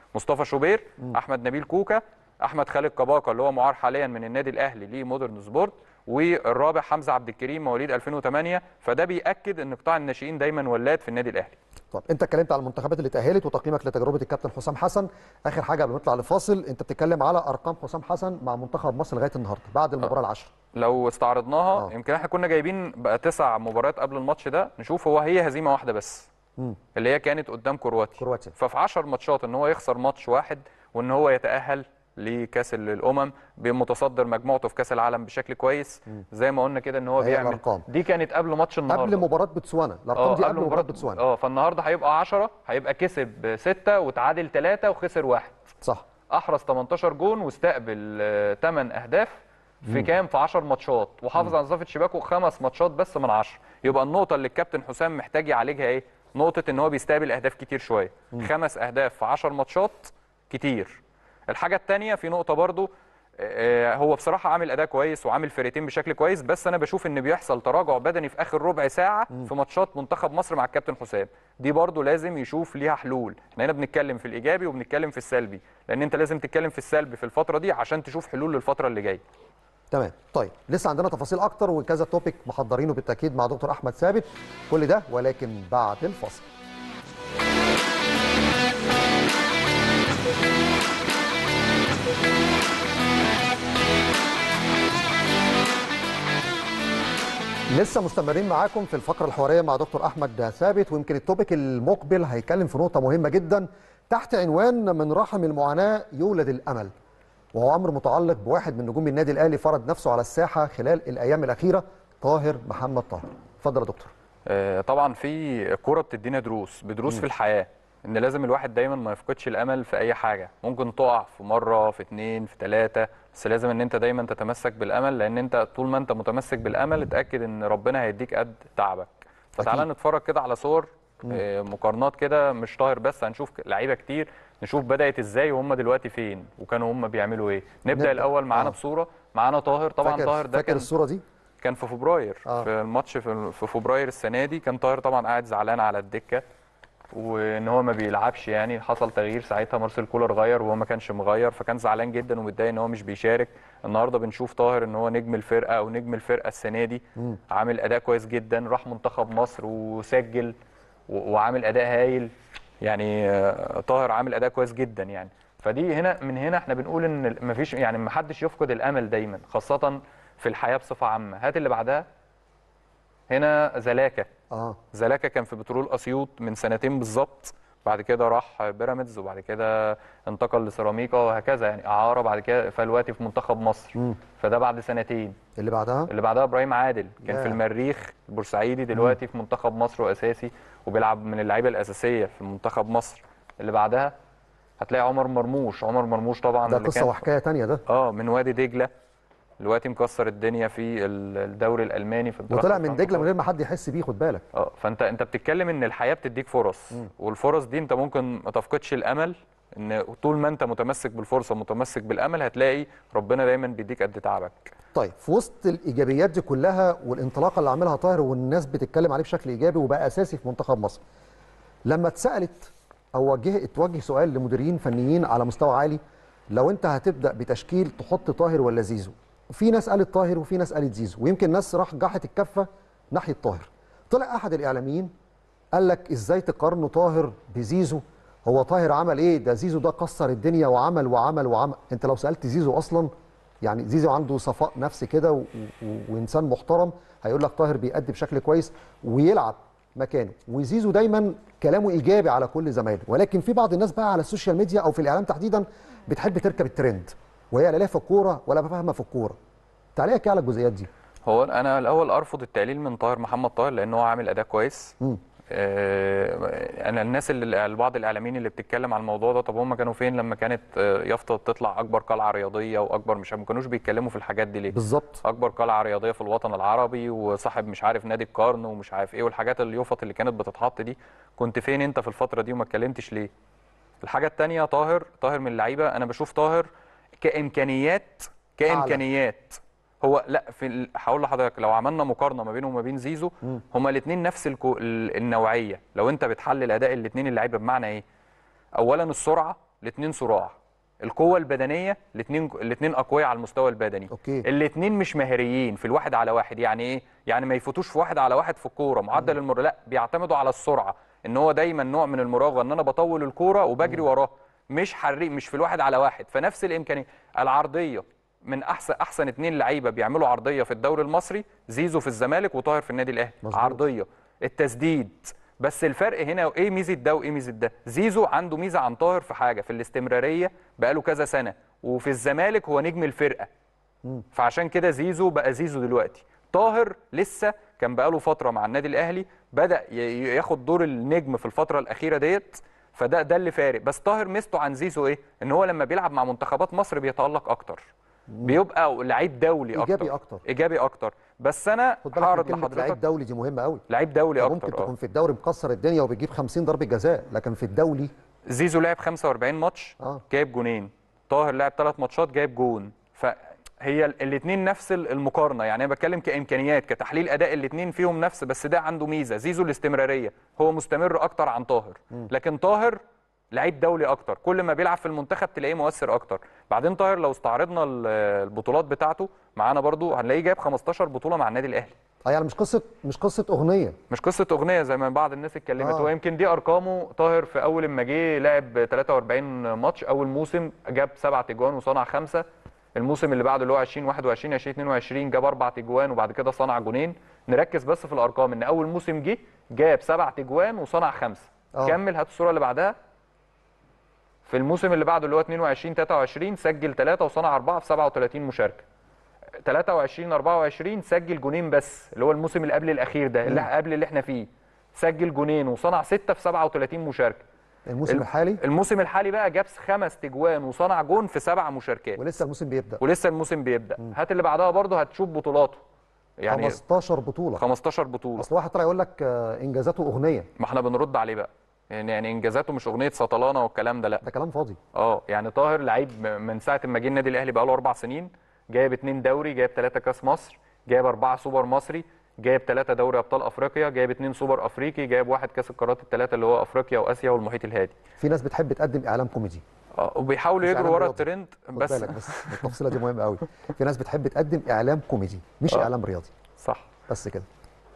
مصطفى شوبير احمد نبيل كوكا احمد خالد كباكا اللي هو معار حاليا من النادي الاهلي لمودرن سبورت والرابع حمزه عبد الكريم مواليد 2008 فده بياكد ان قطاع الناشئين دايما ولاد في النادي الاهلي طب انت اتكلمت على المنتخبات اللي تاهلت وتقييمك لتجربه الكابتن حسام حسن اخر حاجه قبل ما نطلع لفاصل انت بتتكلم على ارقام حسام حسن مع منتخب مصر لغايه النهارده بعد المباراه العاشره لو استعرضناها آه. يمكن احنا كنا جايبين بقى تسع مباريات قبل الماتش ده نشوف هو هي هزيمه واحده بس مم. اللي هي كانت قدام كرواتيا كرواتيا. ففي 10 ماتشات ان هو يخسر ماتش واحد وان هو يتاهل لكاس الامم بمتصدر مجموعته في كاس العالم بشكل كويس زي ما قلنا كده ان هو هي بيعمل الأرقام. دي كانت قبل ماتش النهارده قبل مباراه بوتسوانا الارقام دي قبل مباراه بوتسوانا اه فالنهارده هيبقى 10 هيبقى كسب 6 وتعادل 3 وخسر واحد صح احرز 18 جون واستقبل 8 اهداف في كام في 10 ماتشات وحافظ على نظافه شباكه خمس ماتشات بس من 10 يبقى النقطه اللي الكابتن حسام محتاج يعالجها ايه نقطه ان هو بيستقبل اهداف كتير شويه خمس اهداف في 10 ماتشات كتير الحاجه الثانيه في نقطه برضو آه، هو بصراحه عامل اداء كويس وعامل فرقتين بشكل كويس بس انا بشوف ان بيحصل تراجع بدني في اخر ربع ساعه في ماتشات منتخب مصر مع الكابتن حسام دي برضو لازم يشوف ليها حلول احنا هنا بنتكلم في الايجابي وبنتكلم في السلبي لان انت لازم تتكلم في السلبي في الفتره دي عشان تشوف حلول للفتره اللي جايه تمام طيب لسه عندنا تفاصيل اكتر وكذا توبيك محضرينه بالتاكيد مع دكتور احمد ثابت كل ده ولكن بعد الفاصل لسه مستمرين معاكم في الفقره الحواريه مع دكتور احمد ثابت ويمكن التوبيك المقبل هيتكلم في نقطه مهمه جدا تحت عنوان من رحم المعاناه يولد الامل وهو امر متعلق بواحد من نجوم النادي الاهلي فرض نفسه على الساحه خلال الايام الاخيره طاهر محمد طاهر اتفضل يا دكتور آه، طبعا في كوره بتدينا دروس بدروس في الحياه ان لازم الواحد دايما ما يفقدش الامل في اي حاجه ممكن تقع في مره في اتنين في تلاته بس لازم ان انت دايما تتمسك بالامل لان انت طول ما انت متمسك بالامل اتاكد ان ربنا هيديك قد تعبك فتعالى أكيد. نتفرج كده على صور آه، مقارنات كده مش طاهر بس هنشوف لعيبه كتير نشوف بدات ازاي وهم دلوقتي فين وكانوا هم بيعملوا ايه نبدا, نبدأ. الاول معانا آه. بصوره معانا طاهر طبعا فاكر طاهر ده فاكر كان الصوره دي كان في فبراير آه. آه. في الماتش في في فبراير السنه دي كان طاهر طبعا قاعد زعلان على الدكه وان هو ما بيلعبش يعني حصل تغيير ساعتها مارسيل كولر غير وهو ما كانش مغير فكان زعلان جدا ومتضايق ان هو مش بيشارك النهارده بنشوف طاهر ان هو نجم الفرقه او نجم الفرقه السنه دي عامل اداء كويس جدا راح منتخب مصر وسجل و- وعامل اداء هايل يعني آه، طاهر عامل اداء كويس جدا يعني فدي هنا من هنا احنا بنقول ان مفيش يعني ما حدش يفقد الامل دايما خاصه في الحياه بصفه عامه هات اللي بعدها هنا زلاكه اه زلاكا كان في بترول اسيوط من سنتين بالظبط بعد كده راح بيراميدز وبعد كده انتقل لسيراميكا وهكذا يعني اعاره بعد كده فدلوقتي في منتخب مصر مم. فده بعد سنتين اللي بعدها اللي بعدها ابراهيم عادل كان ياه. في المريخ البورسعيدي دلوقتي في منتخب مصر واساسي وبيلعب من اللعيبه الاساسيه في منتخب مصر اللي بعدها هتلاقي عمر مرموش عمر مرموش طبعا ده اللي قصه كان وحكايه تانية ده اه من وادي دجله دلوقتي مكسر الدنيا في ال- الدوري الالماني في الدرجة وطلع من الخامسة. دجله من غير ما حد يحس بيه خد بالك اه فانت انت بتتكلم ان الحياه بتديك فرص والفرص دي انت ممكن ما تفقدش الامل ان طول ما انت متمسك بالفرصه متمسك بالامل هتلاقي ربنا دايما بيديك قد تعبك طيب في وسط الايجابيات دي كلها والانطلاقه اللي عاملها طاهر والناس بتتكلم عليه بشكل ايجابي وبقى اساسي في منتخب مصر لما اتسالت او وجه اتوجه سؤال لمديرين فنيين على مستوى عالي لو انت هتبدا بتشكيل تحط طاهر ولا زيزو في ناس قالت طاهر وفي ناس قالت زيزو ويمكن ناس راح جاحت الكفه ناحيه طاهر طلع احد الاعلاميين قال لك ازاي تقارنوا طاهر بزيزو هو طاهر عمل ايه ده زيزو ده كسر الدنيا وعمل وعمل وعمل انت لو سالت زيزو اصلا يعني زيزو عنده صفاء نفسي كده و... و... وانسان محترم هيقول لك طاهر بيأدي بشكل كويس ويلعب مكانه وزيزو دايما كلامه ايجابي على كل زمايله ولكن في بعض الناس بقى على السوشيال ميديا او في الاعلام تحديدا بتحب تركب الترند وهي لا ليها في الكوره ولا فاهمه في الكوره تعليقك ايه على الجزئيات دي هو انا الاول ارفض التقليل من طاهر محمد طاهر لان هو عامل اداء كويس مم. آه، انا الناس اللي بعض الاعلاميين اللي بتتكلم على الموضوع ده طب هم كانوا فين لما كانت آه، يافطه تطلع اكبر قلعه رياضيه واكبر مش ما كانوش بيتكلموا في الحاجات دي ليه بالظبط اكبر قلعه رياضيه في الوطن العربي وصاحب مش عارف نادي القرن ومش عارف ايه والحاجات اليوفط اللي كانت بتتحط دي كنت فين انت في الفتره دي وما اتكلمتش ليه الحاجه الثانيه طاهر طاهر من اللعيبه انا بشوف طاهر كامكانيات كامكانيات هو لا في ال- هقول لحضرتك لو عملنا مقارنه ما بينه وما بين زيزو هما الاثنين نفس الكو... ال- النوعيه لو انت بتحلل اداء الاثنين اللعيبه بمعنى ايه اولا السرعه الاثنين صراع القوه البدنيه الاثنين الاثنين اقوياء على المستوى البدني أوكي. الاثنين مش مهريين في الواحد على واحد يعني ايه يعني ما يفوتوش في واحد على واحد في الكوره معدل المر لا بيعتمدوا على السرعه ان هو دايما نوع من المراوغه ان انا بطول الكوره وبجري وراه مش حريق مش في الواحد على واحد فنفس الامكانيه العرضيه من احسن احسن اثنين لعيبه بيعملوا عرضيه في الدوري المصري زيزو في الزمالك وطاهر في النادي الاهلي مظبوط. عرضيه التسديد بس الفرق هنا ايه ميزه ده وايه ميزه ده زيزو عنده ميزه عن طاهر في حاجه في الاستمراريه بقاله كذا سنه وفي الزمالك هو نجم الفرقه فعشان كده زيزو بقى زيزو دلوقتي طاهر لسه كان بقاله فتره مع النادي الاهلي بدا ي- ياخد دور النجم في الفتره الاخيره ديت فده ده اللي فارق بس طاهر ميزته عن زيزو ايه ان هو لما بيلعب مع منتخبات مصر بيتالق اكتر بيبقى لعيب دولي اكتر إيجابي أكتر. ايجابي اكتر بس انا خد بالك من هعرض كلمه لعيب لحضرتك دولي دي مهمه قوي لعيب دولي ممكن اكتر تكون اه في الدوري مكسر الدنيا وبيجيب 50 ضربه جزاء لكن في الدولي زيزو لعب 45 ماتش آه. جايب جونين طاهر لعب ثلاث ماتشات جايب جون فهي الاثنين نفس ال- المقارنه يعني انا بتكلم كامكانيات كتحليل اداء الاثنين فيهم نفس بس ده عنده ميزه زيزو الاستمراريه هو مستمر اكتر عن طاهر لكن طاهر لعيب دولي اكتر كل ما بيلعب في المنتخب تلاقيه مؤثر اكتر بعدين طاهر لو استعرضنا ال- البطولات بتاعته معانا برضو هنلاقيه جايب 15 بطوله مع النادي الاهلي اه يعني مش قصه مش قصه اغنيه مش قصه اغنيه زي ما بعض الناس اتكلمت آه. هو يمكن دي ارقامه طاهر في اول ما جه لعب 43 ماتش اول موسم جاب سبع تجوان وصنع خمسه الموسم اللي بعده اللي هو 2021 2022 جاب اربع تجوان وبعد كده صنع جونين نركز بس في الارقام ان اول موسم جه جاب سبع تجوان وصنع خمسه آه. كمل هات الصوره اللي بعدها في الموسم اللي بعده اللي هو 22 23 سجل ثلاثه وصنع اربعه في 37 مشاركه 23 24 سجل جونين بس اللي هو الموسم اللي قبل الاخير ده اللي قبل اللي احنا فيه سجل جونين وصنع سته في 37 مشاركه الموسم الم- الحالي الموسم الحالي بقى جاب خمس تجوان وصنع جون في سبع مشاركات ولسه الموسم بيبدا ولسه الموسم بيبدا هات اللي بعدها برضه هتشوف بطولاته يعني 15 بطوله 15 بطوله اصل واحد طلع يقول لك آه، انجازاته اغنيه ما احنا بنرد عليه بقى يعني يعني انجازاته مش اغنيه سطلانه والكلام ده لا ده كلام فاضي اه يعني طاهر لعيب م- من ساعه ما جه النادي الاهلي بقى له اربع سنين جايب اتنين دوري جايب ثلاثه كاس مصر جايب اربعه سوبر مصري جايب ثلاثه دوري ابطال افريقيا جايب اتنين سوبر افريقي جايب واحد كاس القارات الثلاثه اللي هو افريقيا واسيا والمحيط الهادي في ناس بتحب تقدم اعلام كوميدي اه وبيحاولوا مش يجروا إعلام ورا رياضي. الترند خد بس بالك بس التفصيله دي مهمه قوي في ناس بتحب تقدم اعلام كوميدي مش آه. اعلام رياضي صح بس كده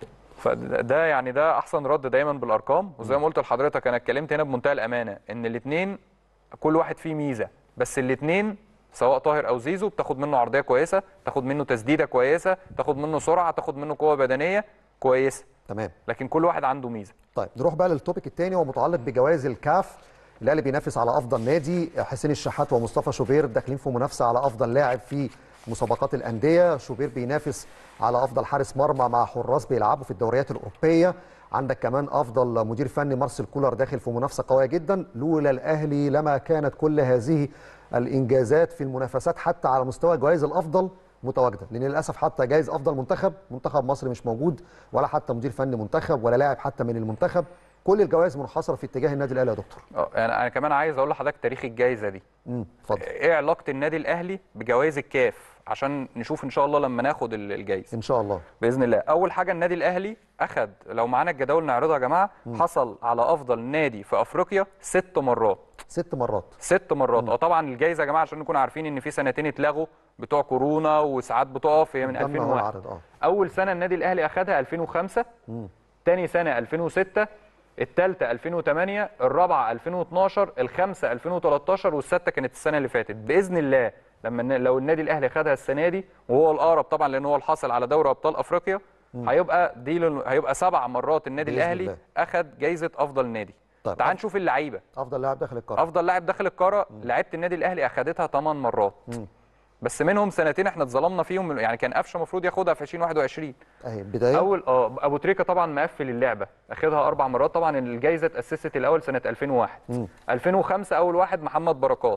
فده يعني ده احسن رد دايما بالارقام وزي ما قلت لحضرتك انا اتكلمت هنا بمنتهى الامانه ان الاثنين كل واحد فيه ميزه بس الاثنين سواء طاهر او زيزو بتاخد منه عرضيه كويسه تاخد منه تسديده كويسه تاخد منه سرعه تاخد منه قوه بدنيه كويسه تمام لكن كل واحد عنده ميزه طيب نروح بقى للتوبيك الثاني وهو متعلق بجوائز الكاف الاهلي بينافس على افضل نادي حسين الشحات ومصطفى شوبير داخلين في منافسه على افضل لاعب في مسابقات الانديه شوبير بينافس على افضل حارس مرمى مع حراس بيلعبوا في الدوريات الاوروبيه عندك كمان افضل مدير فني مارسيل كولر داخل في منافسه قويه جدا لولا الاهلي لما كانت كل هذه الانجازات في المنافسات حتى على مستوى جوائز الافضل متواجده لان للاسف حتى جايز افضل منتخب منتخب مصر مش موجود ولا حتى مدير فني منتخب ولا لاعب حتى من المنتخب كل الجوائز منحصره في اتجاه النادي الاهلي يا دكتور اه يعني انا كمان عايز اقول لحضرتك تاريخ الجائزه دي امم اتفضل ايه علاقه النادي الاهلي بجوائز الكاف عشان نشوف ان شاء الله لما ناخد ال- الجايزه ان شاء الله باذن الله اول حاجه النادي الاهلي اخد لو معانا الجداول نعرضها يا جماعه حصل على افضل نادي في افريقيا ست مرات ست مرات ست مرات اه طبعا الجايزه يا جماعه عشان نكون عارفين ان في سنتين اتلغوا بتوع كورونا وساعات بتقف هي من قدامنا اهو 2001 العرض اه اول سنه النادي الاهلي اخدها 2005 تاني سنه 2006 الثالثه 2008 الرابعه 2012 الخامسه 2013 والسادسه كانت السنه اللي فاتت باذن الله لما النا- لو النادي الاهلي خدها السنه دي وهو الاقرب طبعا لان هو الحاصل على دوري ابطال افريقيا هيبقى دي لل- هيبقى سبع مرات النادي بإذن الاهلي الله. اخد جايزه افضل نادي طيب، تعال أف- نشوف اللعيبه افضل لاعب داخل القاره افضل لاعب داخل القاره لعيبه النادي الاهلي اخدتها 8 مرات بس منهم سنتين احنا اتظلمنا فيهم يعني كان قفشه المفروض ياخدها في 2021 اهي بدايه اول اه ابو تريكه طبعا مقفل اللعبه اخدها اربع مرات طبعا الجائزه اتاسست الاول سنه 2001 2005 اول واحد محمد بركات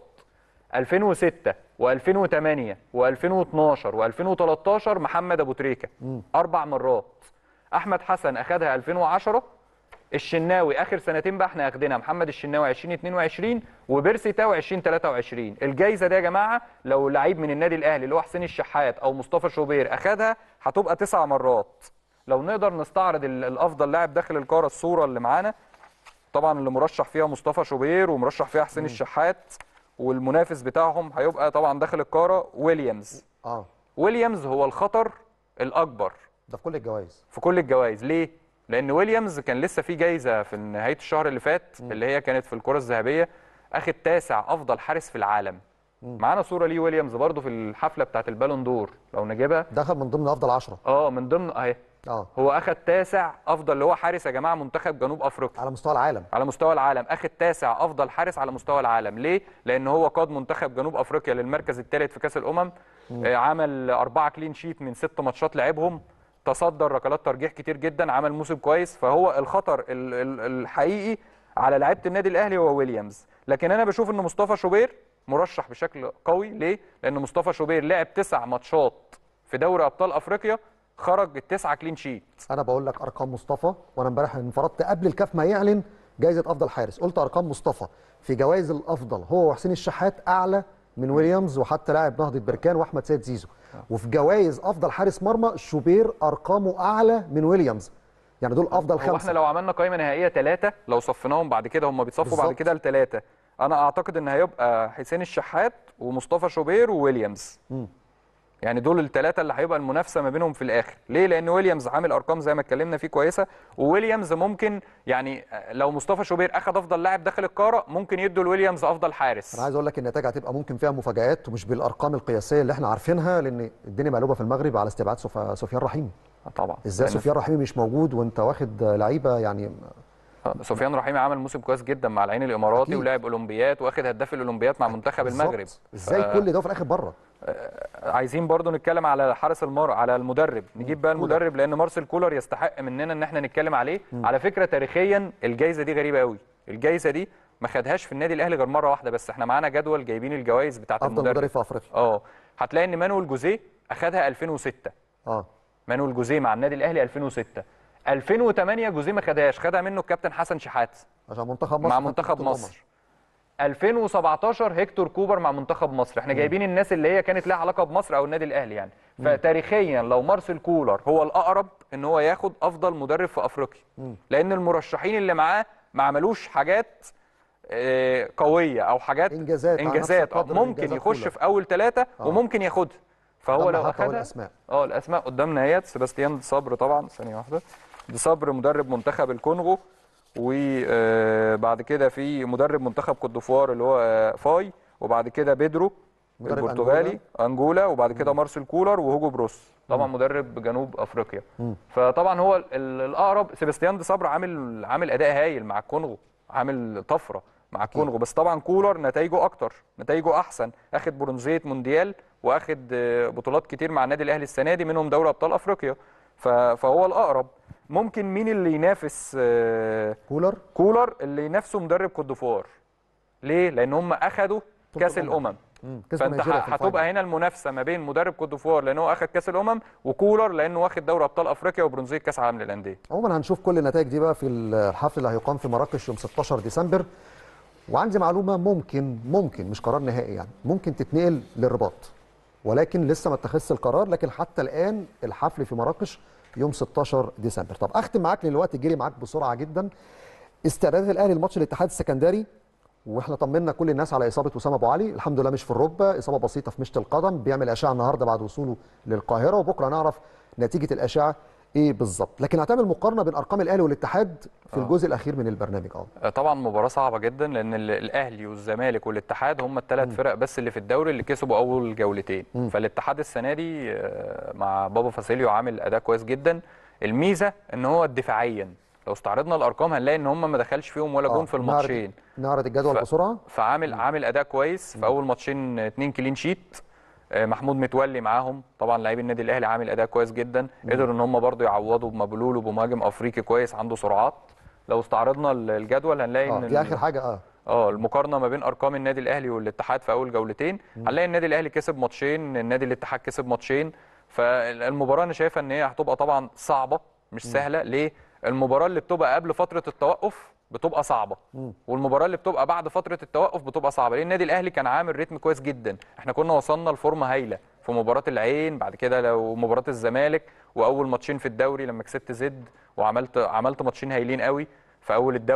2006 و2008 و2012 و2013 محمد ابو تريكه اربع مرات احمد حسن اخدها 2010 الشناوي اخر سنتين بقى احنا اخدينها محمد الشناوي 2022 وبيرسي تاو 2023 الجايزه دي يا جماعه لو لعيب من النادي الاهلي اللي هو حسين الشحات او مصطفى شوبير اخدها هتبقى تسع مرات لو نقدر نستعرض ال- الافضل لاعب داخل القاره الصوره اللي معانا طبعا اللي مرشح فيها مصطفى شوبير ومرشح فيها حسين الشحات والمنافس بتاعهم هيبقى طبعا داخل القاره ويليامز اه ويليامز هو الخطر الاكبر ده في كل الجوائز في كل الجوائز ليه لان ويليامز كان لسه في جايزه في نهايه الشهر اللي فات اللي هي كانت في الكره الذهبيه اخد تاسع افضل حارس في العالم معانا صوره ليه ويليامز برضو في الحفله بتاعت البالون دور لو نجيبها دخل من ضمن افضل 10 اه من ضمن اهي اه هو اخد تاسع افضل اللي هو حارس يا جماعه منتخب جنوب افريقيا على مستوى العالم على مستوى العالم اخد تاسع افضل حارس على مستوى العالم ليه لان هو قاد منتخب جنوب افريقيا للمركز الثالث في كاس الامم آه، عمل أربعة كلين شيت من ست ماتشات لعبهم تصدر ركلات ترجيح كتير جدا عمل موسم كويس فهو الخطر ال- ال- الحقيقي على لعيبه النادي الاهلي هو ويليامز لكن انا بشوف ان مصطفى شوبير مرشح بشكل قوي ليه لان مصطفى شوبير لعب تسع ماتشات في دوري ابطال افريقيا خرج التسعه كلين شيت انا بقول لك ارقام مصطفى وانا امبارح انفردت قبل الكاف ما يعلن جائزه افضل حارس قلت ارقام مصطفى في جوائز الافضل هو وحسين الشحات اعلى من ويليامز وحتى لاعب نهضه بركان واحمد سيد زيزو وفي جوائز افضل حارس مرمى شوبير ارقامه اعلى من ويليامز يعني دول افضل هو احنا خمسه لو عملنا قائمه نهائيه ثلاثه لو صفيناهم بعد كده هم بيتصفوا بعد بالظبط. كده لثلاثه انا اعتقد ان هيبقى حسين الشحات ومصطفى شوبير وويليامز يعني دول الثلاثه اللي هيبقى المنافسه ما بينهم في الاخر ليه لان ويليامز عامل ارقام زي ما اتكلمنا فيه كويسه وويليامز ممكن يعني لو مصطفى شوبير اخذ افضل لاعب داخل القاره ممكن يدوا لويليامز افضل حارس انا عايز اقول لك النتائج هتبقى ممكن فيها مفاجآت ومش بالارقام القياسيه اللي احنا عارفينها لان الدنيا مقلوبه في المغرب على استبعاد سف- سفيان رحيمي آه طبعا ازاي لأن سفيان رحيمي مش موجود وانت واخد لعيبه يعني آه، سفيان رحيمي عمل موسم كويس جدا مع العين الاماراتي أكيد. ولعب اولمبيات واخد هداف الاولمبيات مع منتخب بالظبط. المغرب ازاي ف- كل ده في الاخر بره عايزين برضو نتكلم على حارس المرمى على المدرب نجيب بقى كولر. المدرب لان مارسيل كولر يستحق مننا ان احنا نتكلم عليه على فكره تاريخيا الجائزه دي غريبه قوي الجائزه دي ما خدهاش في النادي الاهلي غير مره واحده بس احنا معانا جدول جايبين الجوائز بتاعه افضل المدرب مدرب في افريقيا اه هتلاقي ان مانويل جوزيه اخدها 2006 اه مانويل جوزيه مع النادي الاهلي 2006 2008 جوزيه ما خدهاش خدها منه الكابتن حسن شحات عشان منتخب مصر مع خد منتخب بطولة مصر 2017 هيكتور كوبر مع منتخب مصر احنا جايبين الناس اللي هي كانت لها علاقه بمصر او النادي الاهلي يعني فتاريخيا لو مارسيل كولر هو الاقرب ان هو ياخد افضل مدرب في افريقيا لان المرشحين اللي معاه ما عملوش حاجات آه، قويه او حاجات إنجازات على نفس انجازات آه، القدر من ممكن إنجازات يخش كولر. في اول ثلاثه وممكن ياخدها فهو قدامنا لو حتى أهو اخدها الأسماء. اه الاسماء قدامنا اهيت سيباستيان دي صبر طبعا ثانيه واحده دي صبر مدرب منتخب الكونغو وبعد كده في مدرب منتخب كوت ديفوار اللي هو آه، فاي وبعد كده بيدرو مدرب البرتغالي انجولا وبعد كده مارسيل كولر وهوجو بروس طبعا مدرب جنوب افريقيا فطبعا هو ال- ال- الاقرب سيباستيان دي صبر عامل عامل اداء هايل مع الكونغو عامل طفره مع الكونغو بس طبعا كولر نتائجه اكتر نتائجه احسن اخد برونزيه مونديال واخد آه، بطولات كتير مع النادي الاهلي السنه دي منهم دوري ابطال افريقيا ف- فهو الاقرب ممكن مين اللي ينافس آه، كولر كولر اللي ينافسه مدرب كوت ديفوار ليه لان هم اخدوا كاس الأمم. الامم مم. كسبوا فانت نيجيريا في ه- هتبقى الفاينل. هنا المنافسه ما بين مدرب كوت ديفوار لان هو اخد كاس الامم وكولر لانه واخد دوري ابطال افريقيا وبرونزيه كاس عالم للانديه عموما هنشوف كل النتائج دي بقى في الحفل اللي هيقام في مراكش يوم 16 ديسمبر وعندي معلومه ممكن ممكن مش قرار نهائي يعني ممكن تتنقل للرباط ولكن لسه ما اتخذش القرار لكن حتى الان الحفل في مراكش يوم 16 ديسمبر طب اختم معاك لان الوقت جري معاك بسرعه جدا استعدادات الاهلي لماتش الاتحاد السكندري واحنا طمنا كل الناس على اصابه وسام ابو علي الحمد لله مش في الركبه اصابه بسيطه في مشط القدم بيعمل اشعه النهارده بعد وصوله للقاهره وبكره نعرف نتيجه الاشعه ايه بالظبط لكن هتعمل مقارنه بين ارقام الاهلي والاتحاد في الجزء الاخير من البرنامج اه طبعا مباراه صعبه جدا لان ال- الاهلي والزمالك والاتحاد هم الثلاث فرق بس اللي في الدوري اللي كسبوا اول جولتين فالاتحاد السنه دي آه، مع بابا فاسيليو عامل اداء كويس جدا الميزه ان هو دفاعيا لو استعرضنا الارقام هنلاقي ان هم ما دخلش فيهم ولا آه، جون في نعرض- الماتشين نعرض الجدول ف- بسرعه فعامل عامل اداء كويس في اول ماتشين اتنين كلين شيت آه، محمود متولي معاهم طبعا لعيب النادي الاهلي عامل اداء كويس جدا قدروا ان هم برضو يعوضوا بمبلول وبمهاجم افريقي كويس عنده سرعات لو استعرضنا ال- الجدول هنلاقي اه ان دي ال- اخر حاجه اه اه المقارنه ما بين ارقام النادي الاهلي والاتحاد في اول جولتين هنلاقي النادي الاهلي كسب ماتشين النادي الاتحاد كسب ماتشين فالمباراه انا شايفه ان هي هتبقى طبعا صعبه مش سهله ليه المباراه اللي بتبقى قبل فتره التوقف بتبقى صعبه والمباراه اللي بتبقى بعد فتره التوقف بتبقى صعبه لان النادي الاهلي كان عامل ريتم كويس جدا احنا كنا وصلنا لفورمه هايله في مباراه العين بعد كده لو مباراه الزمالك واول ماتشين في الدوري لما كسبت زد وعملت عملت ماتشين هايلين قوي في اول الدوري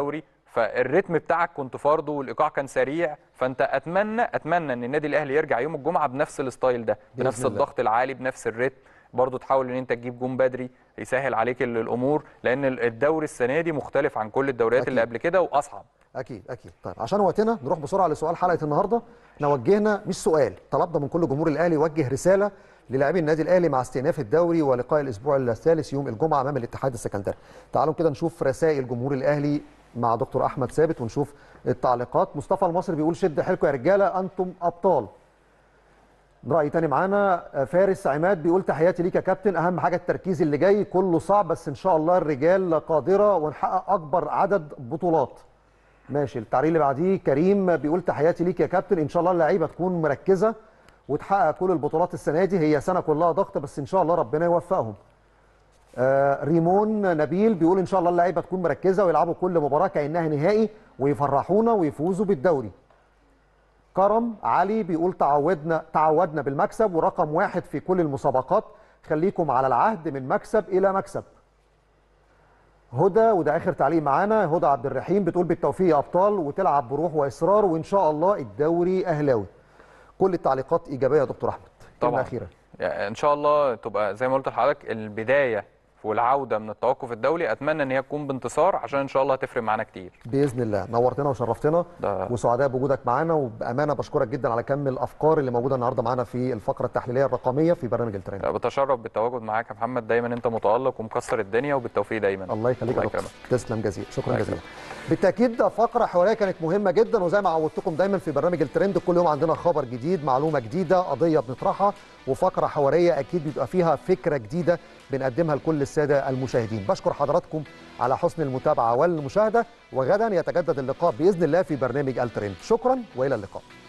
فالريتم بتاعك كنت فرضه والايقاع كان سريع فانت اتمنى اتمنى ان النادي الاهلي يرجع يوم الجمعه بنفس الستايل ده بإذن بنفس الله. الضغط العالي بنفس الريتم برضه تحاول ان انت تجيب جون بدري يسهل عليك ال- الامور لان ال- الدوري السنه دي مختلف عن كل الدوريات اللي أكيد. قبل كده واصعب اكيد اكيد طيب عشان وقتنا نروح بسرعه لسؤال حلقه النهارده احنا وجهنا مش سؤال طلبنا من كل جمهور الاهلي يوجه رساله للاعبي النادي الاهلي مع استئناف الدوري ولقاء الاسبوع الثالث يوم الجمعه امام الاتحاد السكندري تعالوا كده نشوف رسائل جمهور الاهلي مع دكتور احمد ثابت ونشوف التعليقات مصطفى المصري بيقول شد حيلكم يا رجاله انتم ابطال رأي تاني معانا آه، فارس عماد بيقول تحياتي ليك يا كابتن اهم حاجه التركيز اللي جاي كله صعب بس ان شاء الله الرجال قادره ونحقق اكبر عدد بطولات ماشي التعليق اللي بعديه كريم بيقول تحياتي ليك يا كابتن ان شاء الله اللعيبه تكون مركزه وتحقق كل البطولات السنه دي هي سنه كلها ضغط بس ان شاء الله ربنا يوفقهم آه، ريمون نبيل بيقول ان شاء الله اللعيبه تكون مركزه ويلعبوا كل مباراه كانها نهائي ويفرحونا ويفوزوا بالدوري كرم علي بيقول تعودنا تعودنا بالمكسب ورقم واحد في كل المسابقات خليكم على العهد من مكسب الى مكسب هدى وده اخر تعليق معانا هدى عبد الرحيم بتقول بالتوفيق يا ابطال وتلعب بروح واصرار وان شاء الله الدوري اهلاوي كل التعليقات ايجابيه يا دكتور احمد كلمه طبعا اخيره يعني ان شاء الله تبقى زي ما قلت لحضرتك البدايه والعوده من التوقف الدولي اتمنى ان هي تكون بانتصار عشان ان شاء الله هتفرق معانا كتير باذن الله نورتنا وشرفتنا ده- وسعداء بوجودك معانا وبامانه بشكرك جدا على كم الافكار اللي موجوده النهارده معانا في الفقره التحليليه الرقميه في برنامج الترند بتشرف بالتواجد معاك يا محمد دايما انت متالق ومكسر الدنيا وبالتوفيق دايما الله يخليك يا الله دكتور يكرمك. تسلم جزيلا شكرا الله جزيلا بالتاكيد ده فقره حواريه كانت مهمه جدا وزي ما عودتكم دايما في برنامج الترند كل يوم عندنا خبر جديد معلومه جديده قضيه بنطرحها وفقره حواريه اكيد بيبقى فيها فكره جديده بنقدمها لكل الساده المشاهدين بشكر حضراتكم على حسن المتابعه والمشاهده وغدا يتجدد اللقاء باذن الله في برنامج الترند شكرا والى اللقاء